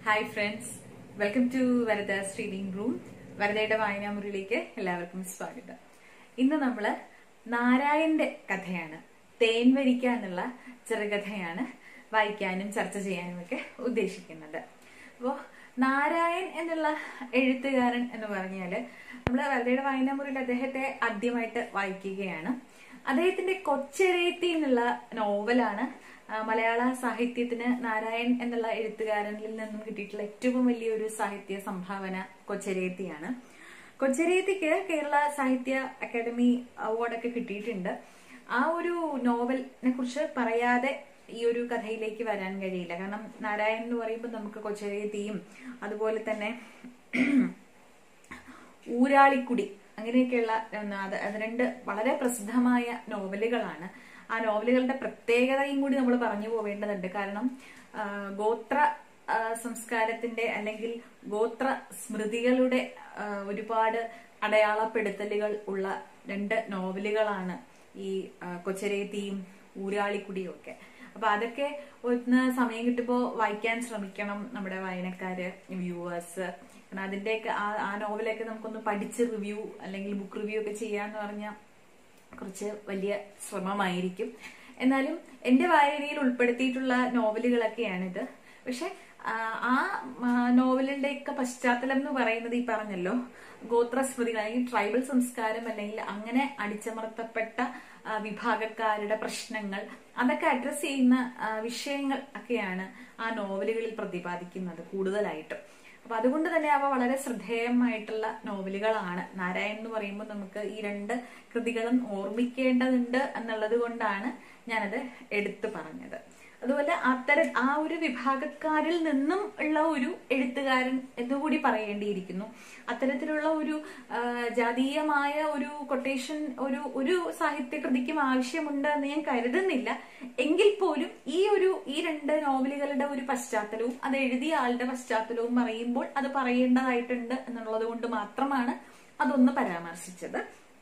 Hi friends welcome to Varada's reading room വരദയുടെ വായനാമുറിയിലേക്ക് എല്ലാവർക്കും സ്വാഗതം ഇന്ന് നമ്മള് നാരായണന്റെ കഥയാണ് തേൻവരിക്ക എന്നുള്ള ചെറുകഥയാണ് വായിക്കാനും ചർച്ച ചെയ്യാനും ഒക്കെ ഉദ്ദേശിക്കുന്നത് അപ്പോ നാരായൺ എന്നുള്ള എഴുത്തുകാരൻ എന്ന് പറഞ്ഞാല് നമ്മള് വരദയുടെ വായനാമുറിയിൽ അദ്ദേഹത്തെ ആദ്യമായിട്ട് വായിക്കുകയാണ് അദ്ദേഹത്തിന്റെ കൊച്ചരേത്തി എന്നുള്ള നോവലാണ് ആ, മലയാള സാഹിത്യത്തിന് നാരായൺ എന്നുള്ള എഴുത്തുകാരനിൽ നിന്നും കിട്ടിയിട്ടുള്ള ഏറ്റവും വലിയൊരു സാഹിത്യ സംഭാവന കൊച്ചരേത്തിയാണ് കൊച്ചരേത്തിക്ക് കേരള സാഹിത്യ അക്കാദമി അവാർഡൊക്കെ കിട്ടിയിട്ടുണ്ട് ആ ഒരു നോവലിനെ കുറിച്ച് പറയാതെ ഈ ഒരു കഥയിലേക്ക് വരാൻ കഴിയില്ല കാരണം നാരായൺ എന്ന് പറയുമ്പോൾ നമുക്ക് കൊച്ചരേത്തിയും അതുപോലെ തന്നെ ഊരാളിക്കുടി അങ്ങനെയൊക്കെയുള്ള ഒന്ന് അത് അത് രണ്ട് വളരെ പ്രസിദ്ധമായ നോവലുകളാണ് ആ നോവലുകളുടെ പ്രത്യേകതയും കൂടി നമ്മൾ പറഞ്ഞു പോവേണ്ടതുണ്ട് കാരണം ആ, ഗോത്ര ആ, സംസ്കാരത്തിന്റെ അല്ലെങ്കിൽ ഗോത്ര സ്മൃതികളുടെ ആ, ഒരുപാട് അടയാളപ്പെടുത്തലുകൾ ഉള്ള രണ്ട് നോവലുകളാണ് ഈ ആ, കൊച്ചരേത്തിയും ഊരാളിക്കുടിയും ഒക്കെ അപ്പൊ അതൊക്കെ ഒന്ന് സമയം കിട്ടുമ്പോൾ വായിക്കാൻ ശ്രമിക്കണം നമ്മുടെ വായനക്കാര് വ്യൂവേഴ്സ് കാരണം അതിന്റെയൊക്കെ ആ ആ നോവലൊക്കെ നമുക്കൊന്ന് പഠിച്ച് റിവ്യൂ അല്ലെങ്കിൽ ബുക്ക് റിവ്യൂ ഒക്കെ ചെയ്യാന്ന് പറഞ്ഞാൽ കുറച്ച് വലിയ ശ്രമമായിരിക്കും എന്നാലും എന്റെ വായനയിൽ ഉൾപ്പെടുത്തിയിട്ടുള്ള നോവലുകളൊക്കെയാണിത് പക്ഷെ ആ, ആ ആ, നോവലിന്റെയൊക്കെ പശ്ചാത്തലം എന്ന് പറയുന്നത് ഈ പറഞ്ഞല്ലോ ഗോത്രസ്മൃതികൾ അല്ലെങ്കിൽ ട്രൈബൽ സംസ്കാരം അല്ലെങ്കിൽ അങ്ങനെ അടിച്ചമർത്തപ്പെട്ട ആ, വിഭാഗക്കാരുടെ പ്രശ്നങ്ങൾ അതൊക്കെ അഡ്രസ് ചെയ്യുന്ന ആ, വിഷയങ്ങൾ ഒക്കെയാണ് ആ നോവലുകളിൽ പ്രതിപാദിക്കുന്നത് കൂടുതലായിട്ടും അപ്പൊ അതുകൊണ്ട് തന്നെ അവ വളരെ ശ്രദ്ധേയമായിട്ടുള്ള നോവലുകളാണ് നാരായൺ എന്ന് പറയുമ്പോൾ നമുക്ക് ഈ രണ്ട് കൃതികളും ഓർമ്മിക്കേണ്ടതുണ്ട് എന്നുള്ളത് കൊണ്ടാണ് ഞാനത് എടുത്തു പറഞ്ഞത് അതുപോലെ അത്തരം ആ ഒരു വിഭാഗക്കാരിൽ നിന്നും ഉള്ള ഒരു എഴുത്തുകാരൻ എന്നുകൂടി പറയേണ്ടിയിരിക്കുന്നു അത്തരത്തിലുള്ള ഒരു ആ, ജാതീയമായ ഒരു കൊട്ടേഷൻ ഒരു ഒരു സാഹിത്യകൃതിക്കും ആവശ്യമുണ്ട് എന്ന് ഞാൻ കരുതുന്നില്ല എങ്കിൽ പോലും ഈ ഒരു ഈ രണ്ട് നോവലുകളുടെ ഒരു പശ്ചാത്തലവും അത് എഴുതിയ ആളുടെ പശ്ചാത്തലവും പറയുമ്പോൾ അത് പറയേണ്ടതായിട്ടുണ്ട് എന്നുള്ളത് കൊണ്ട് മാത്രമാണ് അതൊന്ന് പരാമർശിച്ചത്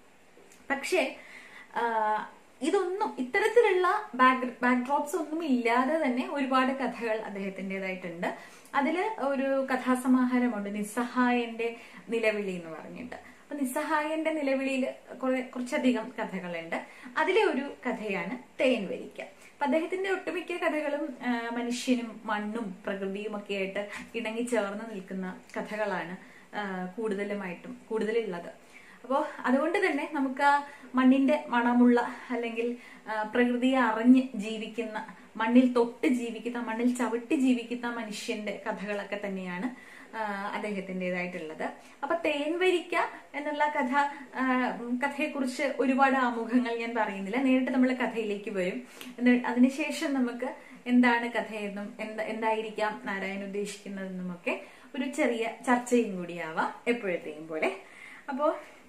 പക്ഷേ ആ, ഇതൊന്നും ഇത്തരത്തിലുള്ള ബാക്ക് ബാക്ക്ഡ്രോപ്സ് ഒന്നും ഇല്ലാതെ തന്നെ ഒരുപാട് കഥകൾ അദ്ദേഹത്തിൻ്റെതായിട്ടുണ്ട് അതിൽ ഒരു കഥാസമാഹാരമുണ്ട് നിസ്സഹായന്റെ നിലവിളി എന്ന് പറഞ്ഞിട്ട് അപ്പൊ നിസ്സഹായന്റെ നിലവിളിയിൽ കുറെ കുറച്ചധികം കഥകളുണ്ട് അതിലെ ഒരു കഥയാണ് തേൻവരിക്ക അപ്പൊ അദ്ദേഹത്തിന്റെ ഒട്ടുമിക്ക കഥകളും ആ, മനുഷ്യനും മണ്ണും പ്രകൃതിയും ഒക്കെ ആയിട്ട് ഇണങ്ങി ചേർന്ന് നിൽക്കുന്ന കഥകളാണ് ആ, കൂടുതലുമായിട്ടും കൂടുതലുള്ളത് അപ്പോൾ അതുകൊണ്ട് തന്നെ നമുക്ക് ആ മണ്ണിന്റെ മണമുള്ള അല്ലെങ്കിൽ ആ, പ്രകൃതിയെ അറിഞ്ഞ് ജീവിക്കുന്ന മണ്ണിൽ തൊട്ട് ജീവിക്കുന്ന മണ്ണിൽ ചവിട്ടി ജീവിക്കുന്ന മനുഷ്യന്റെ കഥകളൊക്കെ തന്നെയാണ് ആ, അദ്ദേഹത്തിൻ്റെതായിട്ടുള്ളത് അപ്പൊ തേൻവരിക്ക എന്നുള്ള കഥ ആ, ഉം, കഥയെക്കുറിച്ച് ഒരുപാട് ആമുഖങ്ങൾ ഞാൻ പറയുന്നില്ല നേരിട്ട് നമ്മൾ കഥയിലേക്ക് വരും എന്നി- അതിനുശേഷം നമുക്ക് എന്താണ് കഥയെന്നും എന്താ എന്തായിരിക്കാം നാരായൺ ഉദ്ദേശിക്കുന്നതെന്നും ഒക്കെ ഒരു ചെറിയ ചർച്ചയും കൂടിയാവാം എപ്പോഴത്തെയും പോലെ അപ്പോ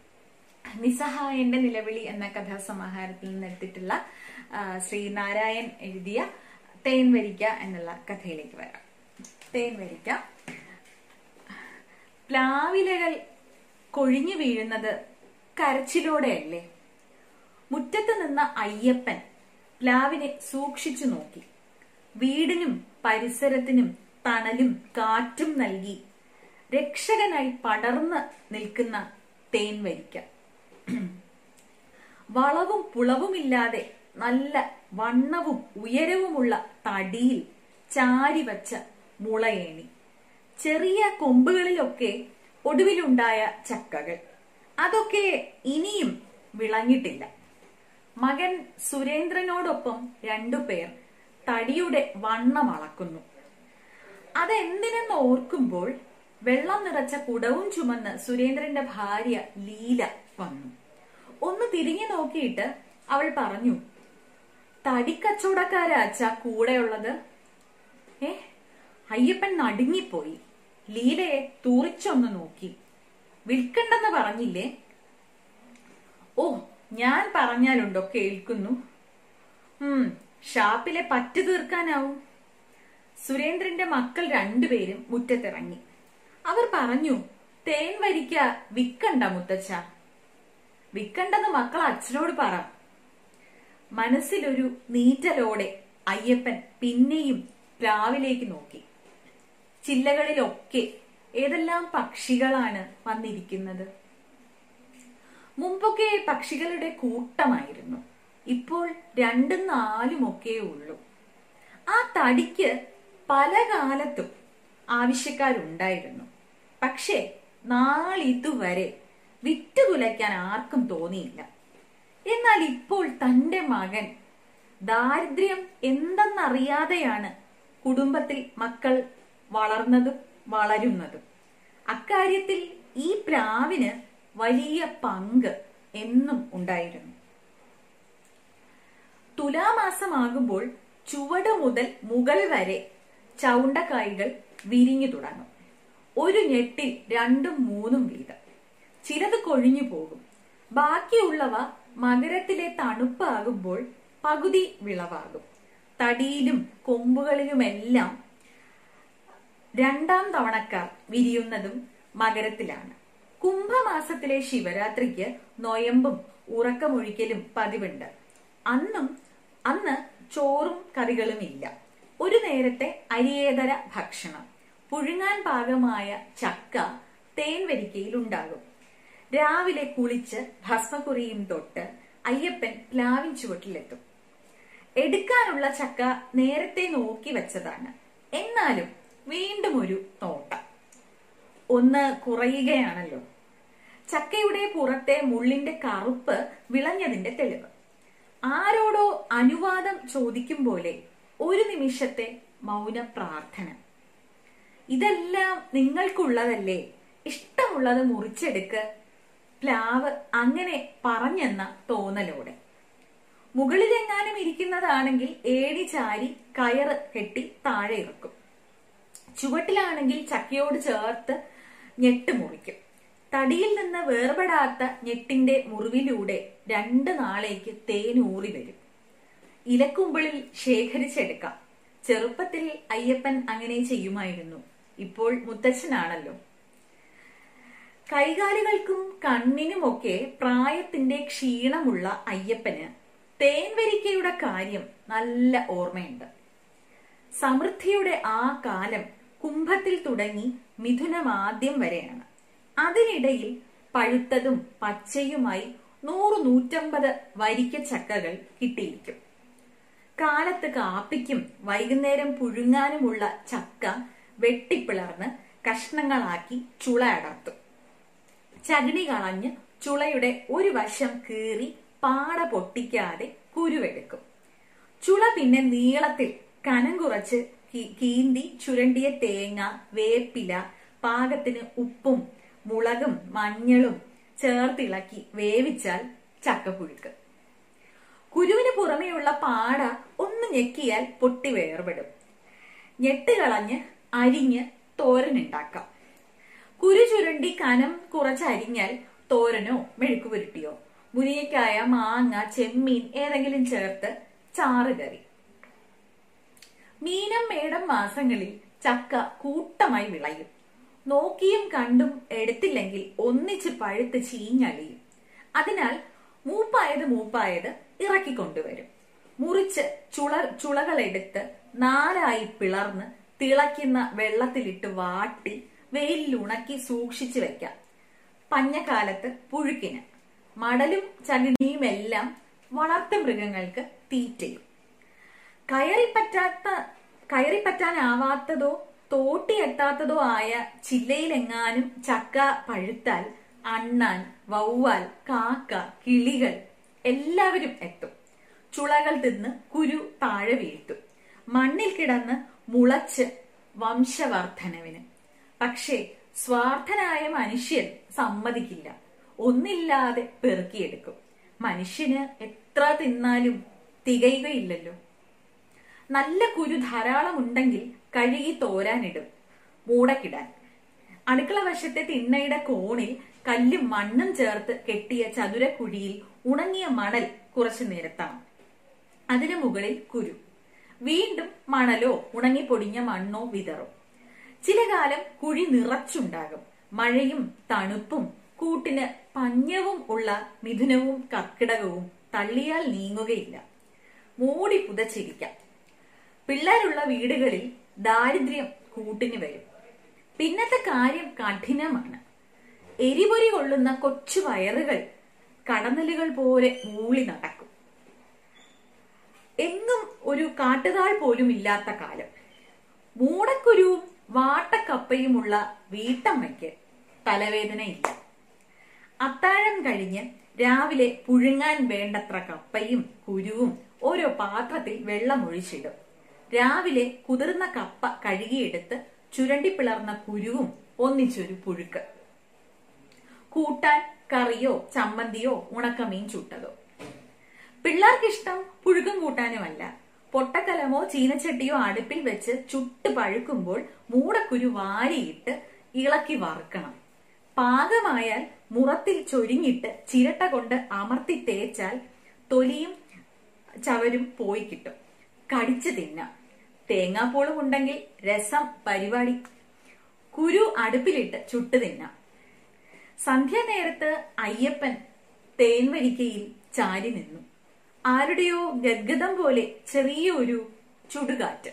നിസ്സഹായന്റെ നിലവിളി എന്ന കഥാസമാഹാരത്തിൽ നിന്ന് എടുത്തിട്ടുള്ള ആ, ശ്രീ നാരായൺ എഴുതിയ തേൻവരിക്ക എന്നുള്ള കഥയിലേക്ക് വരാം തേൻവരിക്ക പ്ലാവിലകൾ കൊഴിഞ്ഞു വീഴുന്നത് കരച്ചിലോടെയല്ലേ മുറ്റത്ത് നിന്ന അയ്യപ്പൻ പ്ലാവിനെ സൂക്ഷിച്ചു നോക്കി വീടിനും പരിസരത്തിനും തണലും കാറ്റും നൽകി രക്ഷകനായി പടർന്ന് നിൽക്കുന്ന തേൻവരിക്ക വളവും പുളവുമില്ലാതെ നല്ല വണ്ണവും ഉയരവുമുള്ള തടിയിൽ ചാരിവച്ച മുളയേണി ചെറിയ കൊമ്പുകളിലൊക്കെ ഒടുവിലുണ്ടായ ചക്കകൾ അതൊക്കെ ഇനിയും വിളഞ്ഞിട്ടില്ല മകൻ സുരേന്ദ്രനോടൊപ്പം രണ്ടുപേർ തടിയുടെ വണ്ണം അളക്കുന്നു അതെന്തിനെന്ന് ഓർക്കുമ്പോൾ വെള്ളം നിറച്ച കുടവും ചുമന്ന് സുരേന്ദ്രന്റെ ഭാര്യ ലീല വന്നു ഒന്ന് തിരിഞ്ഞു നോക്കിയിട്ട് അവൾ പറഞ്ഞു തടിക്കച്ചവടക്കാരാ അച്ഛ കൂടെയുള്ളത് ഏ അയ്യപ്പൻ നടുങ്ങിപ്പോയി ലീലയെ തൂറിച്ചൊന്ന് നോക്കി വിൽക്കണ്ടെന്ന് പറഞ്ഞില്ലേ ഓ ഞാൻ പറഞ്ഞാലുണ്ടോ കേൾക്കുന്നു ഉം ഷാപ്പിലെ പറ്റു തീർക്കാനാവും സുരേന്ദ്രന്റെ മക്കൾ രണ്ടുപേരും മുറ്റത്തിറങ്ങി അവർ പറഞ്ഞു തേൻ വരിക്ക വിക്കണ്ട മുത്തച്ഛ വിക്കണ്ടെന്ന് മക്കൾ അച്ഛനോട് പറ മനസ്സിലൊരു നീറ്റലോടെ അയ്യപ്പൻ പിന്നെയും പ്ലാവിലേക്ക് നോക്കി ചില്ലകളിലൊക്കെ ഏതെല്ലാം പക്ഷികളാണ് വന്നിരിക്കുന്നത് മുമ്പൊക്കെ പക്ഷികളുടെ കൂട്ടമായിരുന്നു ഇപ്പോൾ രണ്ടും നാലും ഒക്കെ ഉള്ളൂ ആ തടിക്ക് പല കാലത്തും ആവശ്യക്കാരുണ്ടായിരുന്നു പക്ഷേ നാളിതുവരെ വിറ്റുകുലയ്ക്കാൻ ആർക്കും തോന്നിയില്ല എന്നാൽ ഇപ്പോൾ തന്റെ മകൻ ദാരിദ്ര്യം എന്തെന്നറിയാതെയാണ് കുടുംബത്തിൽ മക്കൾ വളർന്നതും വളരുന്നതും അക്കാര്യത്തിൽ ഈ പ്രാവിന് വലിയ പങ്ക് എന്നും ഉണ്ടായിരുന്നു തുലാമാസമാകുമ്പോൾ ചുവട് മുതൽ മുകൾ വരെ ചൗണ്ടക്കായ്കൾ വിരിഞ്ഞു തുടങ്ങും ഒരു ഞെട്ടിൽ രണ്ടും മൂന്നും വീതം ചിലത് കൊഴിഞ്ഞു പോകും ബാക്കിയുള്ളവ മകരത്തിലെ തണുപ്പാകുമ്പോൾ പകുതി വിളവാകും തടിയിലും കൊമ്പുകളിലുമെല്ലാം രണ്ടാം തവണക്കാർ വിരിയുന്നതും മകരത്തിലാണ് കുംഭമാസത്തിലെ ശിവരാത്രിക്ക് നൊയമ്പും ഉറക്കമൊഴിക്കലും പതിവുണ്ട് അന്നും അന്ന് ചോറും കറികളും ഇല്ല ഒരു നേരത്തെ അരിയേതര ഭക്ഷണം പുഴുങ്ങാൻ പാകമായ ചക്ക തേൻവരിക്കയിൽ ഉണ്ടാകും രാവിലെ കുളിച്ച് ഭസ്മക്കുറിയും തൊട്ട് അയ്യപ്പൻ പ്ലാവിൻ ചുവട്ടിലെത്തും എടുക്കാനുള്ള ചക്ക നേരത്തെ നോക്കി വെച്ചതാണ് എന്നാലും വീണ്ടും ഒരു നോട്ടം ഒന്ന് കുറയുകയാണല്ലോ ചക്കയുടെ പുറത്തെ മുള്ളിന്റെ കറുപ്പ് വിളഞ്ഞതിന്റെ തെളിവ് ആരോടോ അനുവാദം ചോദിക്കും പോലെ ഒരു നിമിഷത്തെ മൗന പ്രാർത്ഥന ഇതെല്ലാം നിങ്ങൾക്കുള്ളതല്ലേ ഇഷ്ടമുള്ളത് മുറിച്ചെടുക്ക് പ്ലാവ് അങ്ങനെ പറഞ്ഞെന്ന തോന്നലോടെ മുകളിലെങ്ങാനും ഇരിക്കുന്നതാണെങ്കിൽ ഏടി ചാരി കയറ് കെട്ടി താഴെ ഇറക്കും ചുവട്ടിലാണെങ്കിൽ ചക്കയോട് ചേർത്ത് ഞെട്ട് മുറിക്കും തടിയിൽ നിന്ന് വേർപെടാത്ത ഞെട്ടിന്റെ മുറിവിലൂടെ രണ്ട് നാളേക്ക് തേനൂറി വരും ഇലക്കുമ്പിളിൽ ശേഖരിച്ചെടുക്കാം ചെറുപ്പത്തിൽ അയ്യപ്പൻ അങ്ങനെ ചെയ്യുമായിരുന്നു ഇപ്പോൾ മുത്തച്ഛനാണല്ലോ കൈകാലുകൾക്കും കണ്ണിനുമൊക്കെ പ്രായത്തിന്റെ ക്ഷീണമുള്ള അയ്യപ്പന് തേൻവരിക്കയുടെ കാര്യം നല്ല ഓർമ്മയുണ്ട് സമൃദ്ധിയുടെ ആ കാലം കുംഭത്തിൽ തുടങ്ങി മിഥുനമാദ്യം വരെയാണ് അതിനിടയിൽ പഴുത്തതും പച്ചയുമായി നൂറ് നൂറ്റമ്പത് വരിക്ക ചക്കകൾ കിട്ടിയിരിക്കും കാലത്ത് കാപ്പിക്കും വൈകുന്നേരം പുഴുങ്ങാനുമുള്ള ചക്ക വെട്ടിപ്പിളർന്ന് കഷ്ണങ്ങളാക്കി ചുള അടർത്തും ചകിണി കളഞ്ഞ് ചുളയുടെ ഒരു വശം കീറി പാട പൊട്ടിക്കാതെ കുരുവെടുക്കും ചുള പിന്നെ നീളത്തിൽ കനം കുറച്ച് കീന്തി ചുരണ്ടിയ തേങ്ങ വേപ്പില പാകത്തിന് ഉപ്പും മുളകും മഞ്ഞളും ചേർത്തിളക്കി വേവിച്ചാൽ ചക്കപ്പുഴുക്ക് കുരുവിന് പുറമെയുള്ള പാട ഒന്ന് ഞെക്കിയാൽ പൊട്ടി വേർപെടും ഞെട്ട് കളഞ്ഞ് അരിഞ്ഞ് തോരനുണ്ടാക്കാം കുരു ചുരുണ്ടി കനം കുറച്ച് അരിഞ്ഞാൽ തോരനോ മെഴുക്കുപുരുട്ടിയോ മുരിങ്ങക്കായ മാങ്ങ ചെമ്മീൻ ഏതെങ്കിലും ചേർത്ത് ചാറ് കറി മീനം മേടം മാസങ്ങളിൽ ചക്ക കൂട്ടമായി വിളയും നോക്കിയും കണ്ടും എടുത്തില്ലെങ്കിൽ ഒന്നിച്ച് പഴുത്ത് ചീഞ്ഞളിയും അതിനാൽ മൂപ്പായത് മൂപ്പായത് ഇറക്കിക്കൊണ്ടുവരും മുറിച്ച് ചുള ചുളകളെടുത്ത് നാലായി പിളർന്ന് തിളയ്ക്കുന്ന വെള്ളത്തിലിട്ട് വാട്ടി വെയിലിൽ ഉണക്കി സൂക്ഷിച്ചു വെക്കാം പഞ്ഞക്കാലത്ത് പുഴുക്കിന് മടലും ചകിണിയുമെല്ലാം വളർത്തു മൃഗങ്ങൾക്ക് തീറ്റയും കയറിപ്പറ്റാത്ത കയറിപ്പറ്റാനാവാത്തതോ തോട്ടിയെത്താത്തതോ ആയ ചില്ലയിലെങ്ങാനും ചക്ക പഴുത്താൽ അണ്ണാൻ വവ്വാൽ കാക്ക കിളികൾ എല്ലാവരും എത്തും ചുളകൾ തിന്ന് കുരു താഴെ വീഴ്ത്തും മണ്ണിൽ കിടന്ന് മുളച്ച് വംശവർദ്ധനവിന് പക്ഷേ സ്വാർത്ഥനായ മനുഷ്യൻ സമ്മതിക്കില്ല ഒന്നില്ലാതെ പെറുക്കിയെടുക്കും മനുഷ്യന് എത്ര തിന്നാലും തികയുകയില്ലല്ലോ നല്ല കുരു ധാരാളം ഉണ്ടെങ്കിൽ കഴുകി തോരാനിടും മൂടക്കിടാൻ അടുക്കള വശത്തെ തിണ്ണയുടെ കോണിൽ കല്ലും മണ്ണും ചേർത്ത് കെട്ടിയ ചതുരക്കുഴിയിൽ ഉണങ്ങിയ മണൽ കുറച്ചു നിരത്തണം അതിനു മുകളിൽ കുരു വീണ്ടും മണലോ ഉണങ്ങിപ്പൊടിഞ്ഞ മണ്ണോ വിതറും ചില കാലം കുഴി നിറച്ചുണ്ടാകും മഴയും തണുപ്പും കൂട്ടിന് പഞ്ഞവും ഉള്ള മിഥുനവും കർക്കിടകവും തള്ളിയാൽ നീങ്ങുകയില്ല മൂടി പുതച്ചിരിക്കാം പിള്ളേരുള്ള വീടുകളിൽ ദാരിദ്ര്യം കൂട്ടിന് വരും പിന്നത്തെ കാര്യം കഠിനമാണ് എരിപൊരി കൊള്ളുന്ന കൊച്ചു വയറുകൾ കടന്നലുകൾ പോലെ മൂളി നടക്കും എങ്ങും ഒരു കാട്ടുതാൾ പോലും ഇല്ലാത്ത കാലം മൂടക്കുരുവും വാട്ടക്കപ്പയുമുള്ള വീട്ടമ്മയ്ക്ക് തലവേദനയില്ല അത്താഴം കഴിഞ്ഞ് രാവിലെ പുഴുങ്ങാൻ വേണ്ടത്ര കപ്പയും കുരുവും ഓരോ പാത്രത്തിൽ വെള്ളമൊഴിച്ചിടും രാവിലെ കുതിർന്ന കപ്പ കഴുകിയെടുത്ത് ചുരണ്ടിപ്പിളർന്ന കുരുവും ഒന്നിച്ചൊരു പുഴുക്ക് കൂട്ടാൻ കറിയോ ചമ്മന്തിയോ ഉണക്കമീൻ ചുട്ടതോ പിള്ളേർക്കിഷ്ടം പുഴുക്കും കൂട്ടാനുമല്ല പൊട്ടക്കലമോ ചീനച്ചട്ടിയോ അടുപ്പിൽ വെച്ച് ചുട്ട് പഴുക്കുമ്പോൾ മൂടക്കുരു വാരിയിട്ട് ഇളക്കി വറുക്കണം പാകമായാൽ മുറത്തിൽ ചൊരിഞ്ഞിട്ട് ചിരട്ട കൊണ്ട് അമർത്തി തേച്ചാൽ തൊലിയും ചവരും പോയി കിട്ടും കടിച്ചു തിന്നാം തേങ്ങാപ്പോളും ഉണ്ടെങ്കിൽ രസം പരിപാടി കുരു അടുപ്പിലിട്ട് ചുട്ടു തിന്നാം സന്ധ്യാനേരത്ത് അയ്യപ്പൻ തേൻവരിക്കയിൽ ചാരി നിന്നു ആരുടെയോ ഗദ്ഗതം പോലെ ചെറിയ ഒരു ചുടുകാറ്റ്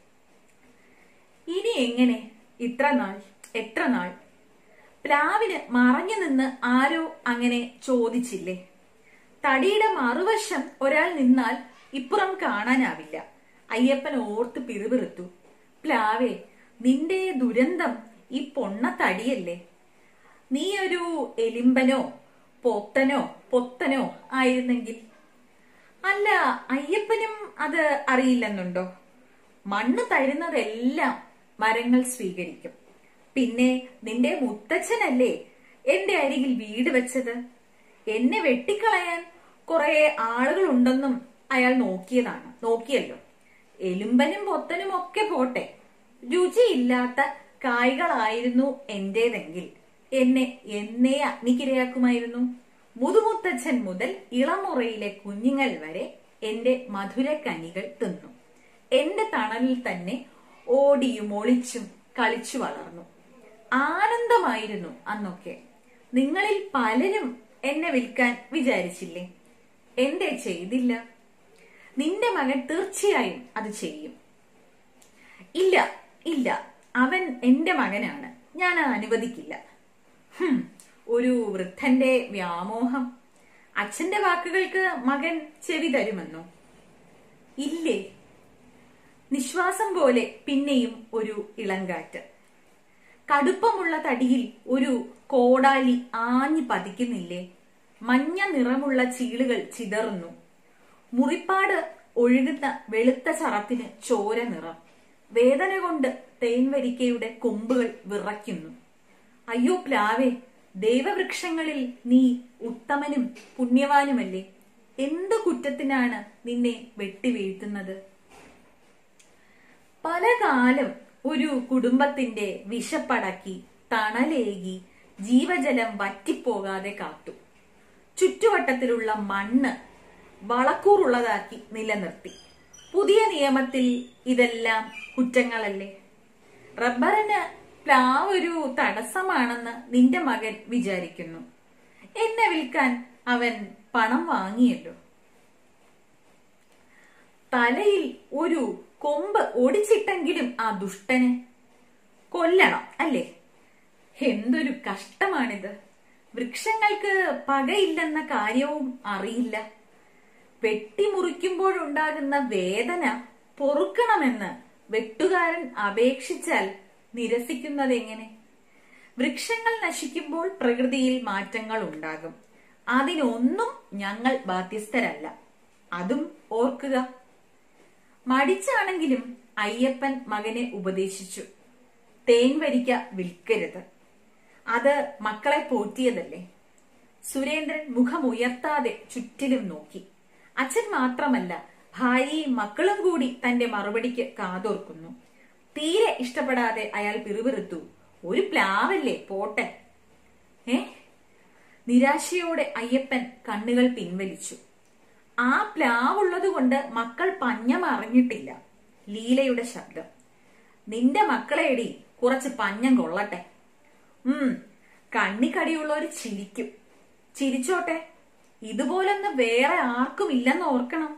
ഇനി എങ്ങനെ ഇത്ര നാൾ എത്ര നാൾ പ്ലാവിന് മറഞ്ഞു നിന്ന് ആരോ അങ്ങനെ ചോദിച്ചില്ലേ തടിയുടെ മറുവശം ഒരാൾ നിന്നാൽ ഇപ്പുറം കാണാനാവില്ല അയ്യപ്പൻ ഓർത്ത് പിറുപിറുത്തു പ്ലാവേ നിന്റെ ദുരന്തം ഈ പൊണ്ണ തടിയല്ലേ നീ ഒരു എലിമ്പനോ പോത്തനോ പൊത്തനോ ആയിരുന്നെങ്കിൽ അല്ല അയ്യപ്പനും അത് അറിയില്ലെന്നുണ്ടോ മണ്ണ് തരുന്നതെല്ലാം മരങ്ങൾ സ്വീകരിക്കും പിന്നെ നിന്റെ മുത്തച്ഛനല്ലേ എന്റെ അരികിൽ വീട് വെച്ചത് എന്നെ വെട്ടിക്കളയാൻ കുറെ ആളുകളുണ്ടെന്നും അയാൾ നോക്കിയതാണ് നോക്കിയല്ലോ എലുമ്പനും പൊത്തനും ഒക്കെ പോട്ടെ രുചിയില്ലാത്ത കായ്കളായിരുന്നു എന്റേതെങ്കിൽ എന്നെ എന്നേ അഗ്നിക്കിരയാക്കുമായിരുന്നു മുതുമുത്തച്ഛൻ മുതൽ ഇളമുറയിലെ കുഞ്ഞുങ്ങൾ വരെ എന്റെ മധുരക്കനികൾ തിന്നു എന്റെ തണലിൽ തന്നെ ഓടിയും ഒളിച്ചും കളിച്ചു വളർന്നു ആനന്ദമായിരുന്നു അന്നൊക്കെ നിങ്ങളിൽ പലരും എന്നെ വിൽക്കാൻ വിചാരിച്ചില്ലേ എന്തേ ചെയ്തില്ല നിന്റെ മകൻ തീർച്ചയായും അത് ചെയ്യും ഇല്ല ഇല്ല അവൻ എന്റെ മകനാണ് ഞാൻ അത് അനുവദിക്കില്ല ഹും, ഒരു വൃദ്ധന്റെ വ്യാമോഹം അച്ഛന്റെ വാക്കുകൾക്ക് മകൻ ചെവി തരുമെന്നോ ഇല്ലേ നിശ്വാസം പോലെ പിന്നെയും ഒരു ഇളങ്കാറ്റ് കടുപ്പമുള്ള തടിയിൽ ഒരു കോടാലി ആഞ്ഞു പതിക്കുന്നില്ലേ മഞ്ഞ നിറമുള്ള ചീളുകൾ ചിതറുന്നു മുറിപ്പാട് ഒഴുകുന്ന വെളുത്ത ചറത്തിന് ചോര നിറം വേദന കൊണ്ട് തേൻവരിക്കയുടെ കൊമ്പുകൾ വിറയ്ക്കുന്നു അയ്യോ പ്ലാവേ ദൈവവൃക്ഷങ്ങളിൽ നീ ഉത്തമനും പുണ്യവാനുമല്ലേ എന്തു കുറ്റത്തിനാണ് നിന്നെ വെട്ടിവീഴ്ത്തുന്നത് പല കാലം ഒരു കുടുംബത്തിന്റെ വിശപ്പടക്കി തണലേകി ജീവജലം വറ്റിപ്പോകാതെ കാത്തു ചുറ്റുവട്ടത്തിലുള്ള മണ്ണ് വളക്കൂറുള്ളതാക്കി നിലനിർത്തി പുതിയ നിയമത്തിൽ ഇതെല്ലാം കുറ്റങ്ങളല്ലേ റബ്ബറിന് പ്ലാവ് ഒരു തടസ്സമാണെന്ന് നിന്റെ മകൻ വിചാരിക്കുന്നു എന്നെ വിൽക്കാൻ അവൻ പണം വാങ്ങിയല്ലോ തലയിൽ ഒരു കൊമ്പ് ഒടിച്ചിട്ടെങ്കിലും ആ ദുഷ്ടനെ കൊല്ലണം അല്ലേ എന്തൊരു കഷ്ടമാണിത് വൃക്ഷങ്ങൾക്ക് പകയില്ലെന്ന കാര്യവും അറിയില്ല വെട്ടിമുറിക്കുമ്പോഴുണ്ടാകുന്ന വേദന പൊറുക്കണമെന്ന് വെട്ടുകാരൻ അപേക്ഷിച്ചാൽ നിരസിക്കുന്നത് എങ്ങനെ വൃക്ഷങ്ങൾ നശിക്കുമ്പോൾ പ്രകൃതിയിൽ മാറ്റങ്ങൾ ഉണ്ടാകും അതിനൊന്നും ഞങ്ങൾ ബാധ്യസ്ഥരല്ല അതും ഓർക്കുക മടിച്ചാണെങ്കിലും അയ്യപ്പൻ മകനെ ഉപദേശിച്ചു തേൻ വരിക്ക വിൽക്കരുത് അത് മക്കളെ പോറ്റിയതല്ലേ സുരേന്ദ്രൻ മുഖമുയർത്താതെ ചുറ്റിലും നോക്കി അച്ഛൻ മാത്രമല്ല ഭാര്യയും മക്കളും കൂടി തന്റെ മറുപടിക്ക് കാതോർക്കുന്നു തീരെ ഇഷ്ടപ്പെടാതെ അയാൾ പിറുപിറുത്തു ഒരു പ്ലാവല്ലേ പോട്ടെ ഏ നിരാശയോടെ അയ്യപ്പൻ കണ്ണുകൾ പിൻവലിച്ചു ആ പ്ലാവുള്ളത് കൊണ്ട് മക്കൾ പഞ്ഞം അറിഞ്ഞിട്ടില്ല ലീലയുടെ ശബ്ദം നിന്റെ മക്കളെടി കുറച്ച് പഞ്ഞം കൊള്ളട്ടെ ഉം കണ്ണിക്കടിയുള്ളവർ ചിരിക്കും ചിരിച്ചോട്ടെ ഇതുപോലൊന്ന് വേറെ ആർക്കും ഇല്ലെന്ന് ഓർക്കണം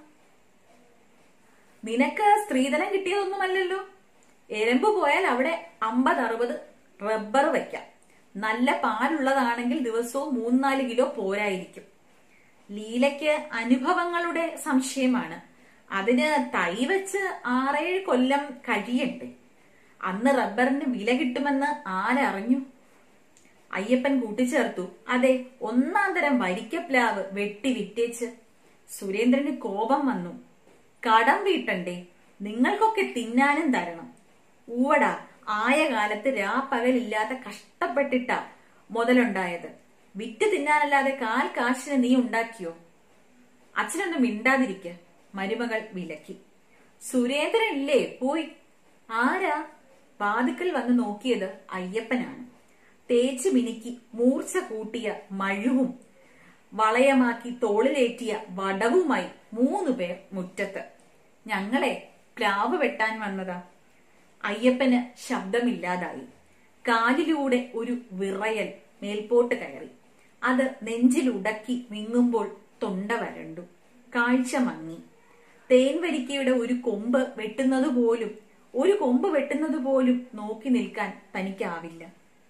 നിനക്ക് സ്ത്രീധനം കിട്ടിയതൊന്നുമല്ലല്ലോ എരമ്പ് പോയാൽ അവിടെ അമ്പത് അറുപത് റബ്ബർ വയ്ക്കാം നല്ല പാലുള്ളതാണെങ്കിൽ ദിവസവും മൂന്നാല് കിലോ പോരായിരിക്കും ലീലയ്ക്ക് അനുഭവങ്ങളുടെ സംശയമാണ് അതിന് തൈ വെച്ച് ആറേഴ് കൊല്ലം കഴിയണ്ടേ അന്ന് റബ്ബറിന് വില കിട്ടുമെന്ന് ആരറിഞ്ഞു അയ്യപ്പൻ കൂട്ടിച്ചേർത്തു അതെ ഒന്നാം തരം വരിക്കപ്ലാവ് വെട്ടി വിറ്റേച്ച് സുരേന്ദ്രന് കോപം വന്നു കടം വീട്ടണ്ടേ നിങ്ങൾക്കൊക്കെ തിന്നാനും തരണം ഊവടാ ആയ കാലത്ത് രാപ്പകലില്ലാതെ കഷ്ടപ്പെട്ടിട്ടാ മുതലുണ്ടായത് വിറ്റ് തിന്നാനല്ലാതെ കാൽ കാശിന് നീ ഉണ്ടാക്കിയോ അച്ഛനൊന്നും മിണ്ടാതിരിക്ക മരുമകൾ വിലക്കി സുരേന്ദ്രൻ ഇല്ലേ പോയി ആരാ വാതുക്കൽ വന്ന് നോക്കിയത് അയ്യപ്പനാണ് തേച്ചു മിനുക്കി മൂർച്ച കൂട്ടിയ മഴുവും വളയമാക്കി തോളിലേറ്റിയ വടവുമായി മൂന്നു പേർ മുറ്റത്ത് ഞങ്ങളെ പ്ലാവ് വെട്ടാൻ വന്നതാ അയ്യപ്പന് ശബ്ദമില്ലാതായി കാലിലൂടെ ഒരു വിറയൽ മേൽപോട്ട് കയറി അത് നെഞ്ചിലുടക്കി വിങ്ങുമ്പോൾ തൊണ്ട വരണ്ടു കാഴ്ച മങ്ങി തേൻവരിക്കയുടെ ഒരു കൊമ്പ് വെട്ടുന്നത് പോലും ഒരു കൊമ്പ് വെട്ടുന്നത് പോലും നോക്കി നിൽക്കാൻ തനിക്കാവില്ല